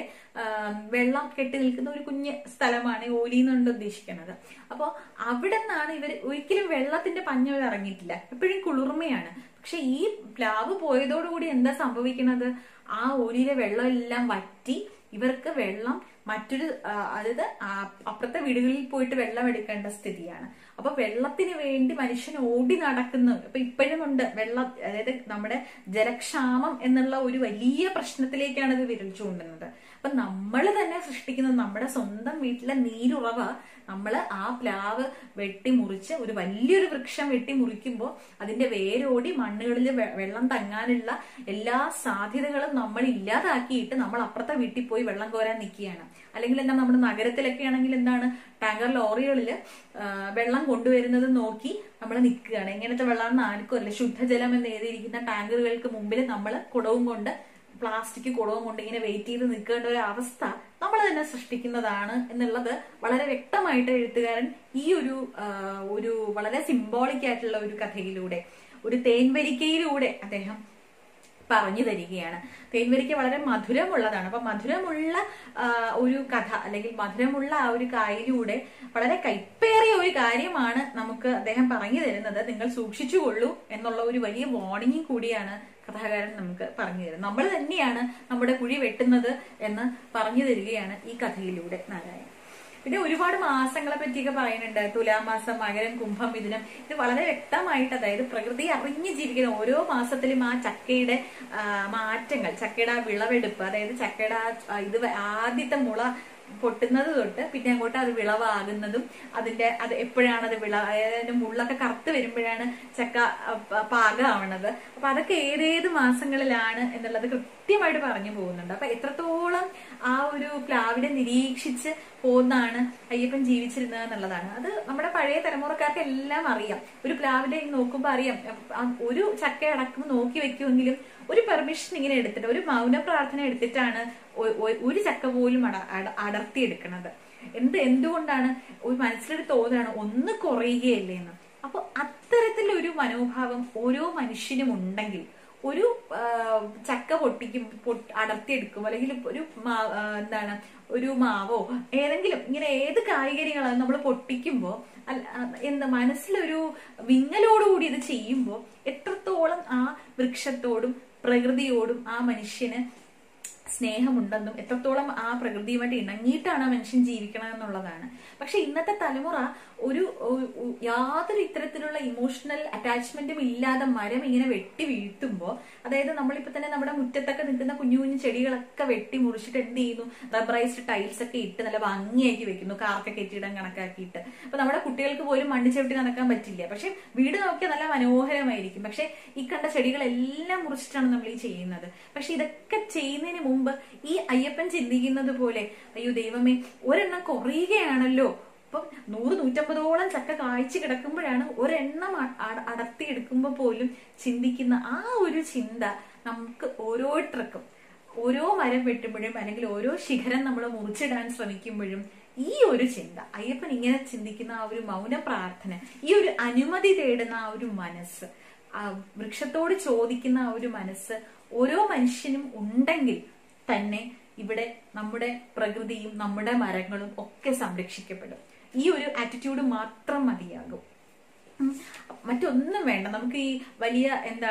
വെള്ളം കെട്ടി നിൽക്കുന്ന ഒരു കുഞ്ഞ് സ്ഥലമാണ് ഈ ഓലി എന്നുകൊണ്ട് ഉദ്ദേശിക്കുന്നത് അപ്പോൾ അവിടെ നിന്നാണ് ഇവർ ഒരിക്കലും വെള്ളത്തിന്റെ പഞ്ഞ ഇറങ്ങിയിട്ടില്ല എപ്പോഴും കുളിർമയാണ് പക്ഷെ ഈ പ്ലാവ് പോയതോടുകൂടി എന്താ സംഭവിക്കുന്നത് ആ ഓലിയിലെ വെള്ളം എല്ലാം വറ്റി ഇവർക്ക് വെള്ളം മറ്റൊരു അതായത് അപ്പുറത്തെ വീടുകളിൽ പോയിട്ട് വെള്ളം എടുക്കേണ്ട സ്ഥിതിയാണ് അപ്പൊ വെള്ളത്തിന് വേണ്ടി മനുഷ്യൻ ഓടി നടക്കുന്നു ഇപ്പൊ ഇപ്പോഴും ഉണ്ട് വെള്ളം അതായത് നമ്മുടെ ജലക്ഷാമം എന്നുള്ള ഒരു വലിയ പ്രശ്നത്തിലേക്കാണ് ഇത് വിരൽ ചൂണ്ടുന്നത് അപ്പൊ നമ്മൾ തന്നെ സൃഷ്ടിക്കുന്നത് നമ്മുടെ സ്വന്തം വീട്ടിലെ നീരുറവ നമ്മൾ ആ പ്ലാവ് വെട്ടി മുറിച്ച് ഒരു വലിയൊരു വൃക്ഷം വെട്ടി മുറിക്കുമ്പോൾ അതിന്റെ വേരോടി മണ്ണുകളിൽ വെള്ളം തങ്ങാനുള്ള എല്ലാ സാധ്യതകളും നമ്മൾ ഇല്ലാതാക്കിയിട്ട് നമ്മൾ അപ്പുറത്തെ വീട്ടിൽ പോയി വെള്ളം കോരാൻ നിൽക്കുകയാണ് അല്ലെങ്കിൽ എന്താ നമ്മുടെ നഗരത്തിലൊക്കെ ആണെങ്കിൽ എന്താണ് ടാങ്കർ ലോറികളിൽ വെള്ളം കൊണ്ടുവരുന്നത് നോക്കി നമ്മൾ നിൽക്കുകയാണ് എങ്ങനത്തെ വെള്ളമാണെന്ന് ആർക്കും അറിയില്ല ശുദ്ധജലം എന്ന് എഴുതിയിരിക്കുന്ന ടാങ്കറുകൾക്ക് മുമ്പിൽ നമ്മൾ കുടവും കൊണ്ട് പ്ലാസ്റ്റിക് കുടവും കൊണ്ട് ഇങ്ങനെ വെയിറ്റ് ചെയ്ത് നിൽക്കേണ്ട ഒരു അവസ്ഥ നമ്മൾ തന്നെ സൃഷ്ടിക്കുന്നതാണ് എന്നുള്ളത് വളരെ വ്യക്തമായിട്ട് എഴുത്തുകാരൻ ഈ ഒരു ഒരു വളരെ സിംബോളിക് ആയിട്ടുള്ള ഒരു കഥയിലൂടെ ഒരു തേൻവരിക്കയിലൂടെ അദ്ദേഹം പറഞ്ഞു തരികയാണ് തേൻവരിക്ക വളരെ മധുരമുള്ളതാണ് അപ്പൊ മധുരമുള്ള ഒരു കഥ അല്ലെങ്കിൽ മധുരമുള്ള ആ ഒരു കായിലൂടെ വളരെ കൈപ്പേറിയ ഒരു കാര്യമാണ് നമുക്ക് അദ്ദേഹം പറഞ്ഞു തരുന്നത് നിങ്ങൾ സൂക്ഷിച്ചുകൊള്ളൂ എന്നുള്ള ഒരു വലിയ വാർണിംഗ് കൂടിയാണ് കഥാകാരൻ നമുക്ക് പറഞ്ഞു തരുന്നത് നമ്മൾ തന്നെയാണ് നമ്മുടെ കുഴി വെട്ടുന്നത് എന്ന് പറഞ്ഞു തരികയാണ് ഈ കഥയിലൂടെ നാരായണൻ പിന്നെ ഒരുപാട് മാസങ്ങളെ പറ്റിയൊക്കെ പറയുന്നുണ്ട് തുലാമാസം മകരം കുംഭം മിഥുനം ഇത് വളരെ വ്യക്തമായിട്ട് അതായത് പ്രകൃതി അറിഞ്ഞ് ജീവിക്കുന്ന ഓരോ മാസത്തിലും ആ ചക്കയുടെ മാറ്റങ്ങൾ ചക്കയുടെ ആ വിളവെടുപ്പ് അതായത് ചക്കയുടെ ആ ഇത് ആദ്യത്തെ മുള പൊട്ടുന്നത് തൊട്ട് പിന്നെ അങ്ങോട്ട് അത് വിളവാകുന്നതും അതിന്റെ അത് എപ്പോഴാണ് അത് വിള അതിന്റെ മുള്ളൊക്കെ കറുത്ത് വരുമ്പോഴാണ് ചക്ക പാകമാവണത് അപ്പൊ അതൊക്കെ ഏതേത് മാസങ്ങളിലാണ് എന്നുള്ളത് കൃത്യമായിട്ട് പറഞ്ഞു പോകുന്നുണ്ട് അപ്പൊ എത്രത്തോളം ആ ഒരു പ്ലാവിനെ നിരീക്ഷിച്ച് പോകുന്നതാണ് അയ്യപ്പൻ ജീവിച്ചിരുന്നത് എന്നുള്ളതാണ് അത് നമ്മുടെ പഴയ തലമുറക്കാർക്ക് എല്ലാം അറിയാം ഒരു പ്ലാവിനെ നോക്കുമ്പോൾ അറിയാം ഒരു ചക്ക അടക്കം നോക്കി വെക്കുമെങ്കിലും ഒരു പെർമിഷൻ ഇങ്ങനെ എടുത്തിട്ട് ഒരു മൗന പ്രാർത്ഥന എടുത്തിട്ടാണ് ഒരു ചക്ക പോലും അട അടർത്തിയെടുക്കുന്നത് എന്ത് എന്തുകൊണ്ടാണ് ഒരു മനസ്സിലൊരു തോന്നാണ് ഒന്ന് കുറയുകയല്ലേ എന്ന് അപ്പൊ അത്തരത്തിലൊരു മനോഭാവം ഓരോ മനുഷ്യനും ഉണ്ടെങ്കിൽ ഒരു ചക്ക പൊട്ടിക്കും അടർത്തിയെടുക്കും അല്ലെങ്കിൽ ഒരു എന്താണ് ഒരു മാവോ ഏതെങ്കിലും ഇങ്ങനെ ഏത് കായികനികളാണ് നമ്മൾ പൊട്ടിക്കുമ്പോൾ എന്താ മനസ്സിലൊരു വിങ്ങലോടുകൂടി ഇത് ചെയ്യുമ്പോൾ എത്രത്തോളം ആ വൃക്ഷത്തോടും പ്രകൃതിയോടും ആ മനുഷ്യന് സ്നേഹമുണ്ടെന്നും എത്രത്തോളം ആ പ്രകൃതിയുമായിട്ട് ഇണങ്ങിയിട്ടാണ് ആ മനുഷ്യൻ ജീവിക്കണം എന്നുള്ളതാണ് പക്ഷെ ഇന്നത്തെ തലമുറ ഒരു യാതൊരു ഇത്തരത്തിലുള്ള ഇമോഷണൽ അറ്റാച്ച്മെന്റും ഇല്ലാതെ മരം ഇങ്ങനെ വെട്ടി വീഴ്ത്തുമ്പോൾ അതായത് നമ്മളിപ്പോ തന്നെ നമ്മുടെ മുറ്റത്തൊക്കെ നിൽക്കുന്ന കുഞ്ഞു കുഞ്ഞു ചെടികളൊക്കെ വെട്ടി മുറിച്ചിട്ട് എന്ത് ചെയ്യുന്നു റബ്ബറൈസ്ഡ് ടൈൽസ് ഒക്കെ ഇട്ട് നല്ല ഭംഗിയാക്കി വെക്കുന്നു കാർക്കൊക്കെ കെട്ടിയിടം കണക്കാക്കിയിട്ട് അപ്പൊ നമ്മുടെ കുട്ടികൾക്ക് പോലും മണ്ണ് ചവിട്ടി നടക്കാൻ പറ്റില്ല പക്ഷെ വീട് നോക്കിയാൽ നല്ല മനോഹരമായിരിക്കും പക്ഷെ ഈ കണ്ട ചെടികളെല്ലാം മുറിച്ചിട്ടാണ് നമ്മൾ ഈ ചെയ്യുന്നത് പക്ഷെ ഇതൊക്കെ ചെയ്യുന്നതിന് മുമ്പ് ഈ അയ്യപ്പൻ ചിന്തിക്കുന്നത് പോലെ അയ്യോ ദൈവമേ ഒരെണ്ണം കുറയുകയാണല്ലോ അപ്പം നൂറ് നൂറ്റമ്പതോളം ചക്ക കായ്ച്ചു കിടക്കുമ്പോഴാണ് ഒരെണ്ണം അടർത്തിയെടുക്കുമ്പോൾ പോലും ചിന്തിക്കുന്ന ആ ഒരു ചിന്ത നമുക്ക് ഓരോരുത്തർക്കും ഓരോ മരം വെട്ടുമ്പോഴും അല്ലെങ്കിൽ ഓരോ ശിഖരം നമ്മൾ മുറിച്ചിടാൻ ശ്രമിക്കുമ്പോഴും ഈ ഒരു ചിന്ത അയ്യപ്പൻ ഇങ്ങനെ ചിന്തിക്കുന്ന ആ ഒരു മൗന പ്രാർത്ഥന ഈ ഒരു അനുമതി തേടുന്ന ആ ഒരു മനസ്സ് ആ വൃക്ഷത്തോട് ചോദിക്കുന്ന ആ ഒരു മനസ്സ് ഓരോ മനുഷ്യനും ഉണ്ടെങ്കിൽ തന്നെ ഇവിടെ നമ്മുടെ പ്രകൃതിയും നമ്മുടെ മരങ്ങളും ഒക്കെ സംരക്ഷിക്കപ്പെടും ഈ ഒരു ആറ്റിറ്റ്യൂഡ് മാത്രം മതിയാകും മറ്റൊന്നും വേണ്ട നമുക്ക് ഈ വലിയ എന്താണ്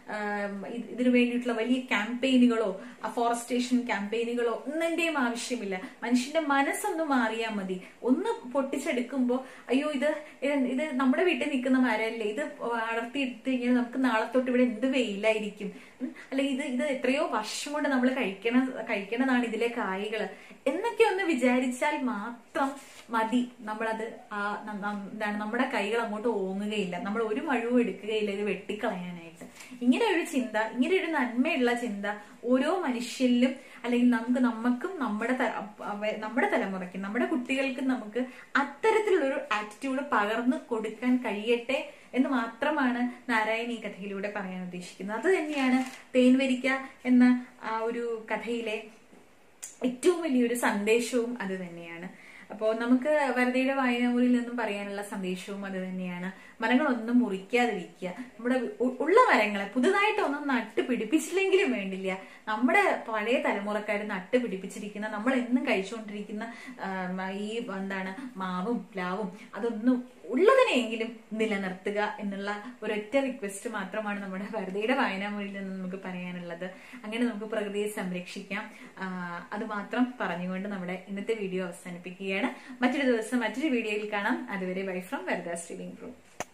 ഇതിനു വേണ്ടിയിട്ടുള്ള വലിയ ക്യാമ്പയിനുകളോ ഫോറസ്റ്റേഷൻ ക്യാമ്പയിനുകളോ ഒന്നിന്റെയും ആവശ്യമില്ല മനുഷ്യന്റെ മനസ്സൊന്ന് മാറിയാൽ മതി ഒന്ന് പൊട്ടിച്ചെടുക്കുമ്പോൾ അയ്യോ ഇത് ഇത് ഇത് നമ്മുടെ വീട്ടിൽ നിൽക്കുന്ന മരമല്ലേ ഇത് അടർത്തി എടുത്തു കഴിഞ്ഞാൽ നമുക്ക് നാളെ തൊട്ട് ഇവിടെ എന്ത് വെയിലായിരിക്കും ഉം, അല്ലെങ്കിൽ ഇത് ഇത് എത്രയോ വർഷം കൊണ്ട് നമ്മൾ കഴിക്കണ കഴിക്കണതാണ് ഇതിലെ കായ്കൾ എന്നൊക്കെ ഒന്ന് വിചാരിച്ചാൽ മാത്രം മതി നമ്മളത് ആ ന- ന- എന്താണ് നമ്മുടെ കൈകൾ അങ്ങോട്ട് ഓങ്ങുകയില്ല നമ്മൾ ഒരു മഴവും എടുക്കുകയില്ല ഇത് വെട്ടിക്കളയാനായിട്ട് ഇങ്ങനെ ഒരു ചിന്ത ഇങ്ങനെ ഒരു നന്മയുള്ള ചിന്ത ഓരോ മനുഷ്യരിലും അല്ലെങ്കിൽ നമുക്ക് നമുക്കും നമ്മുടെ ത- അവ- നമ്മുടെ തലമുറയ്ക്കും നമ്മുടെ കുട്ടികൾക്കും നമുക്ക് അത്തരത്തിലുള്ള ഒരു ആറ്റിറ്റ്യൂഡ് പകർന്നു കൊടുക്കാൻ കഴിയട്ടെ എന്ന് മാത്രമാണ് നാരായണ ഈ കഥയിലൂടെ പറയാൻ ഉദ്ദേശിക്കുന്നത് അത് തന്നെയാണ് തേൻവരിക്ക എന്ന ആ ഒരു കഥയിലെ ഏറ്റവും വലിയൊരു സന്ദേശവും അത് തന്നെയാണ് അപ്പോൾ നമുക്ക് വരതയുടെ വായനമൂലിൽ നിന്നും പറയാനുള്ള സന്ദേശവും അത് തന്നെയാണ് മരങ്ങളൊന്നും മുറിക്കാതിരിക്കുക നമ്മുടെ ഉ- ഉള്ള മരങ്ങളെ പുതുതായിട്ടൊന്നും നട്ട് പിടിപ്പിച്ചില്ലെങ്കിലും വേണ്ടില്ല നമ്മുടെ പഴയ തലമുറക്കാർ നട്ട് പിടിപ്പിച്ചിരിക്കുന്ന നമ്മൾ എന്നും കഴിച്ചുകൊണ്ടിരിക്കുന്ന ആം, ഈ എന്താണ് മാവും പ്ലാവും അതൊന്നും ഉള്ളതിനെങ്കിലും നിലനിർത്തുക എന്നുള്ള ഒരൊറ്റ റിക്വസ്റ്റ് മാത്രമാണ് നമ്മുടെ വരതയുടെ വായനാമൊഴിയിൽ നിന്ന് നമുക്ക് പറയാനുള്ളത് അങ്ങനെ നമുക്ക് പ്രകൃതിയെ സംരക്ഷിക്കാം ആ, അത് മാത്രം പറഞ്ഞുകൊണ്ട് നമ്മുടെ ഇന്നത്തെ വീഡിയോ അവസാനിപ്പിക്കുകയാണ് മറ്റൊരു ദിവസം മറ്റൊരു വീഡിയോയിൽ കാണാം അതുവരെ bye from Varada streaming group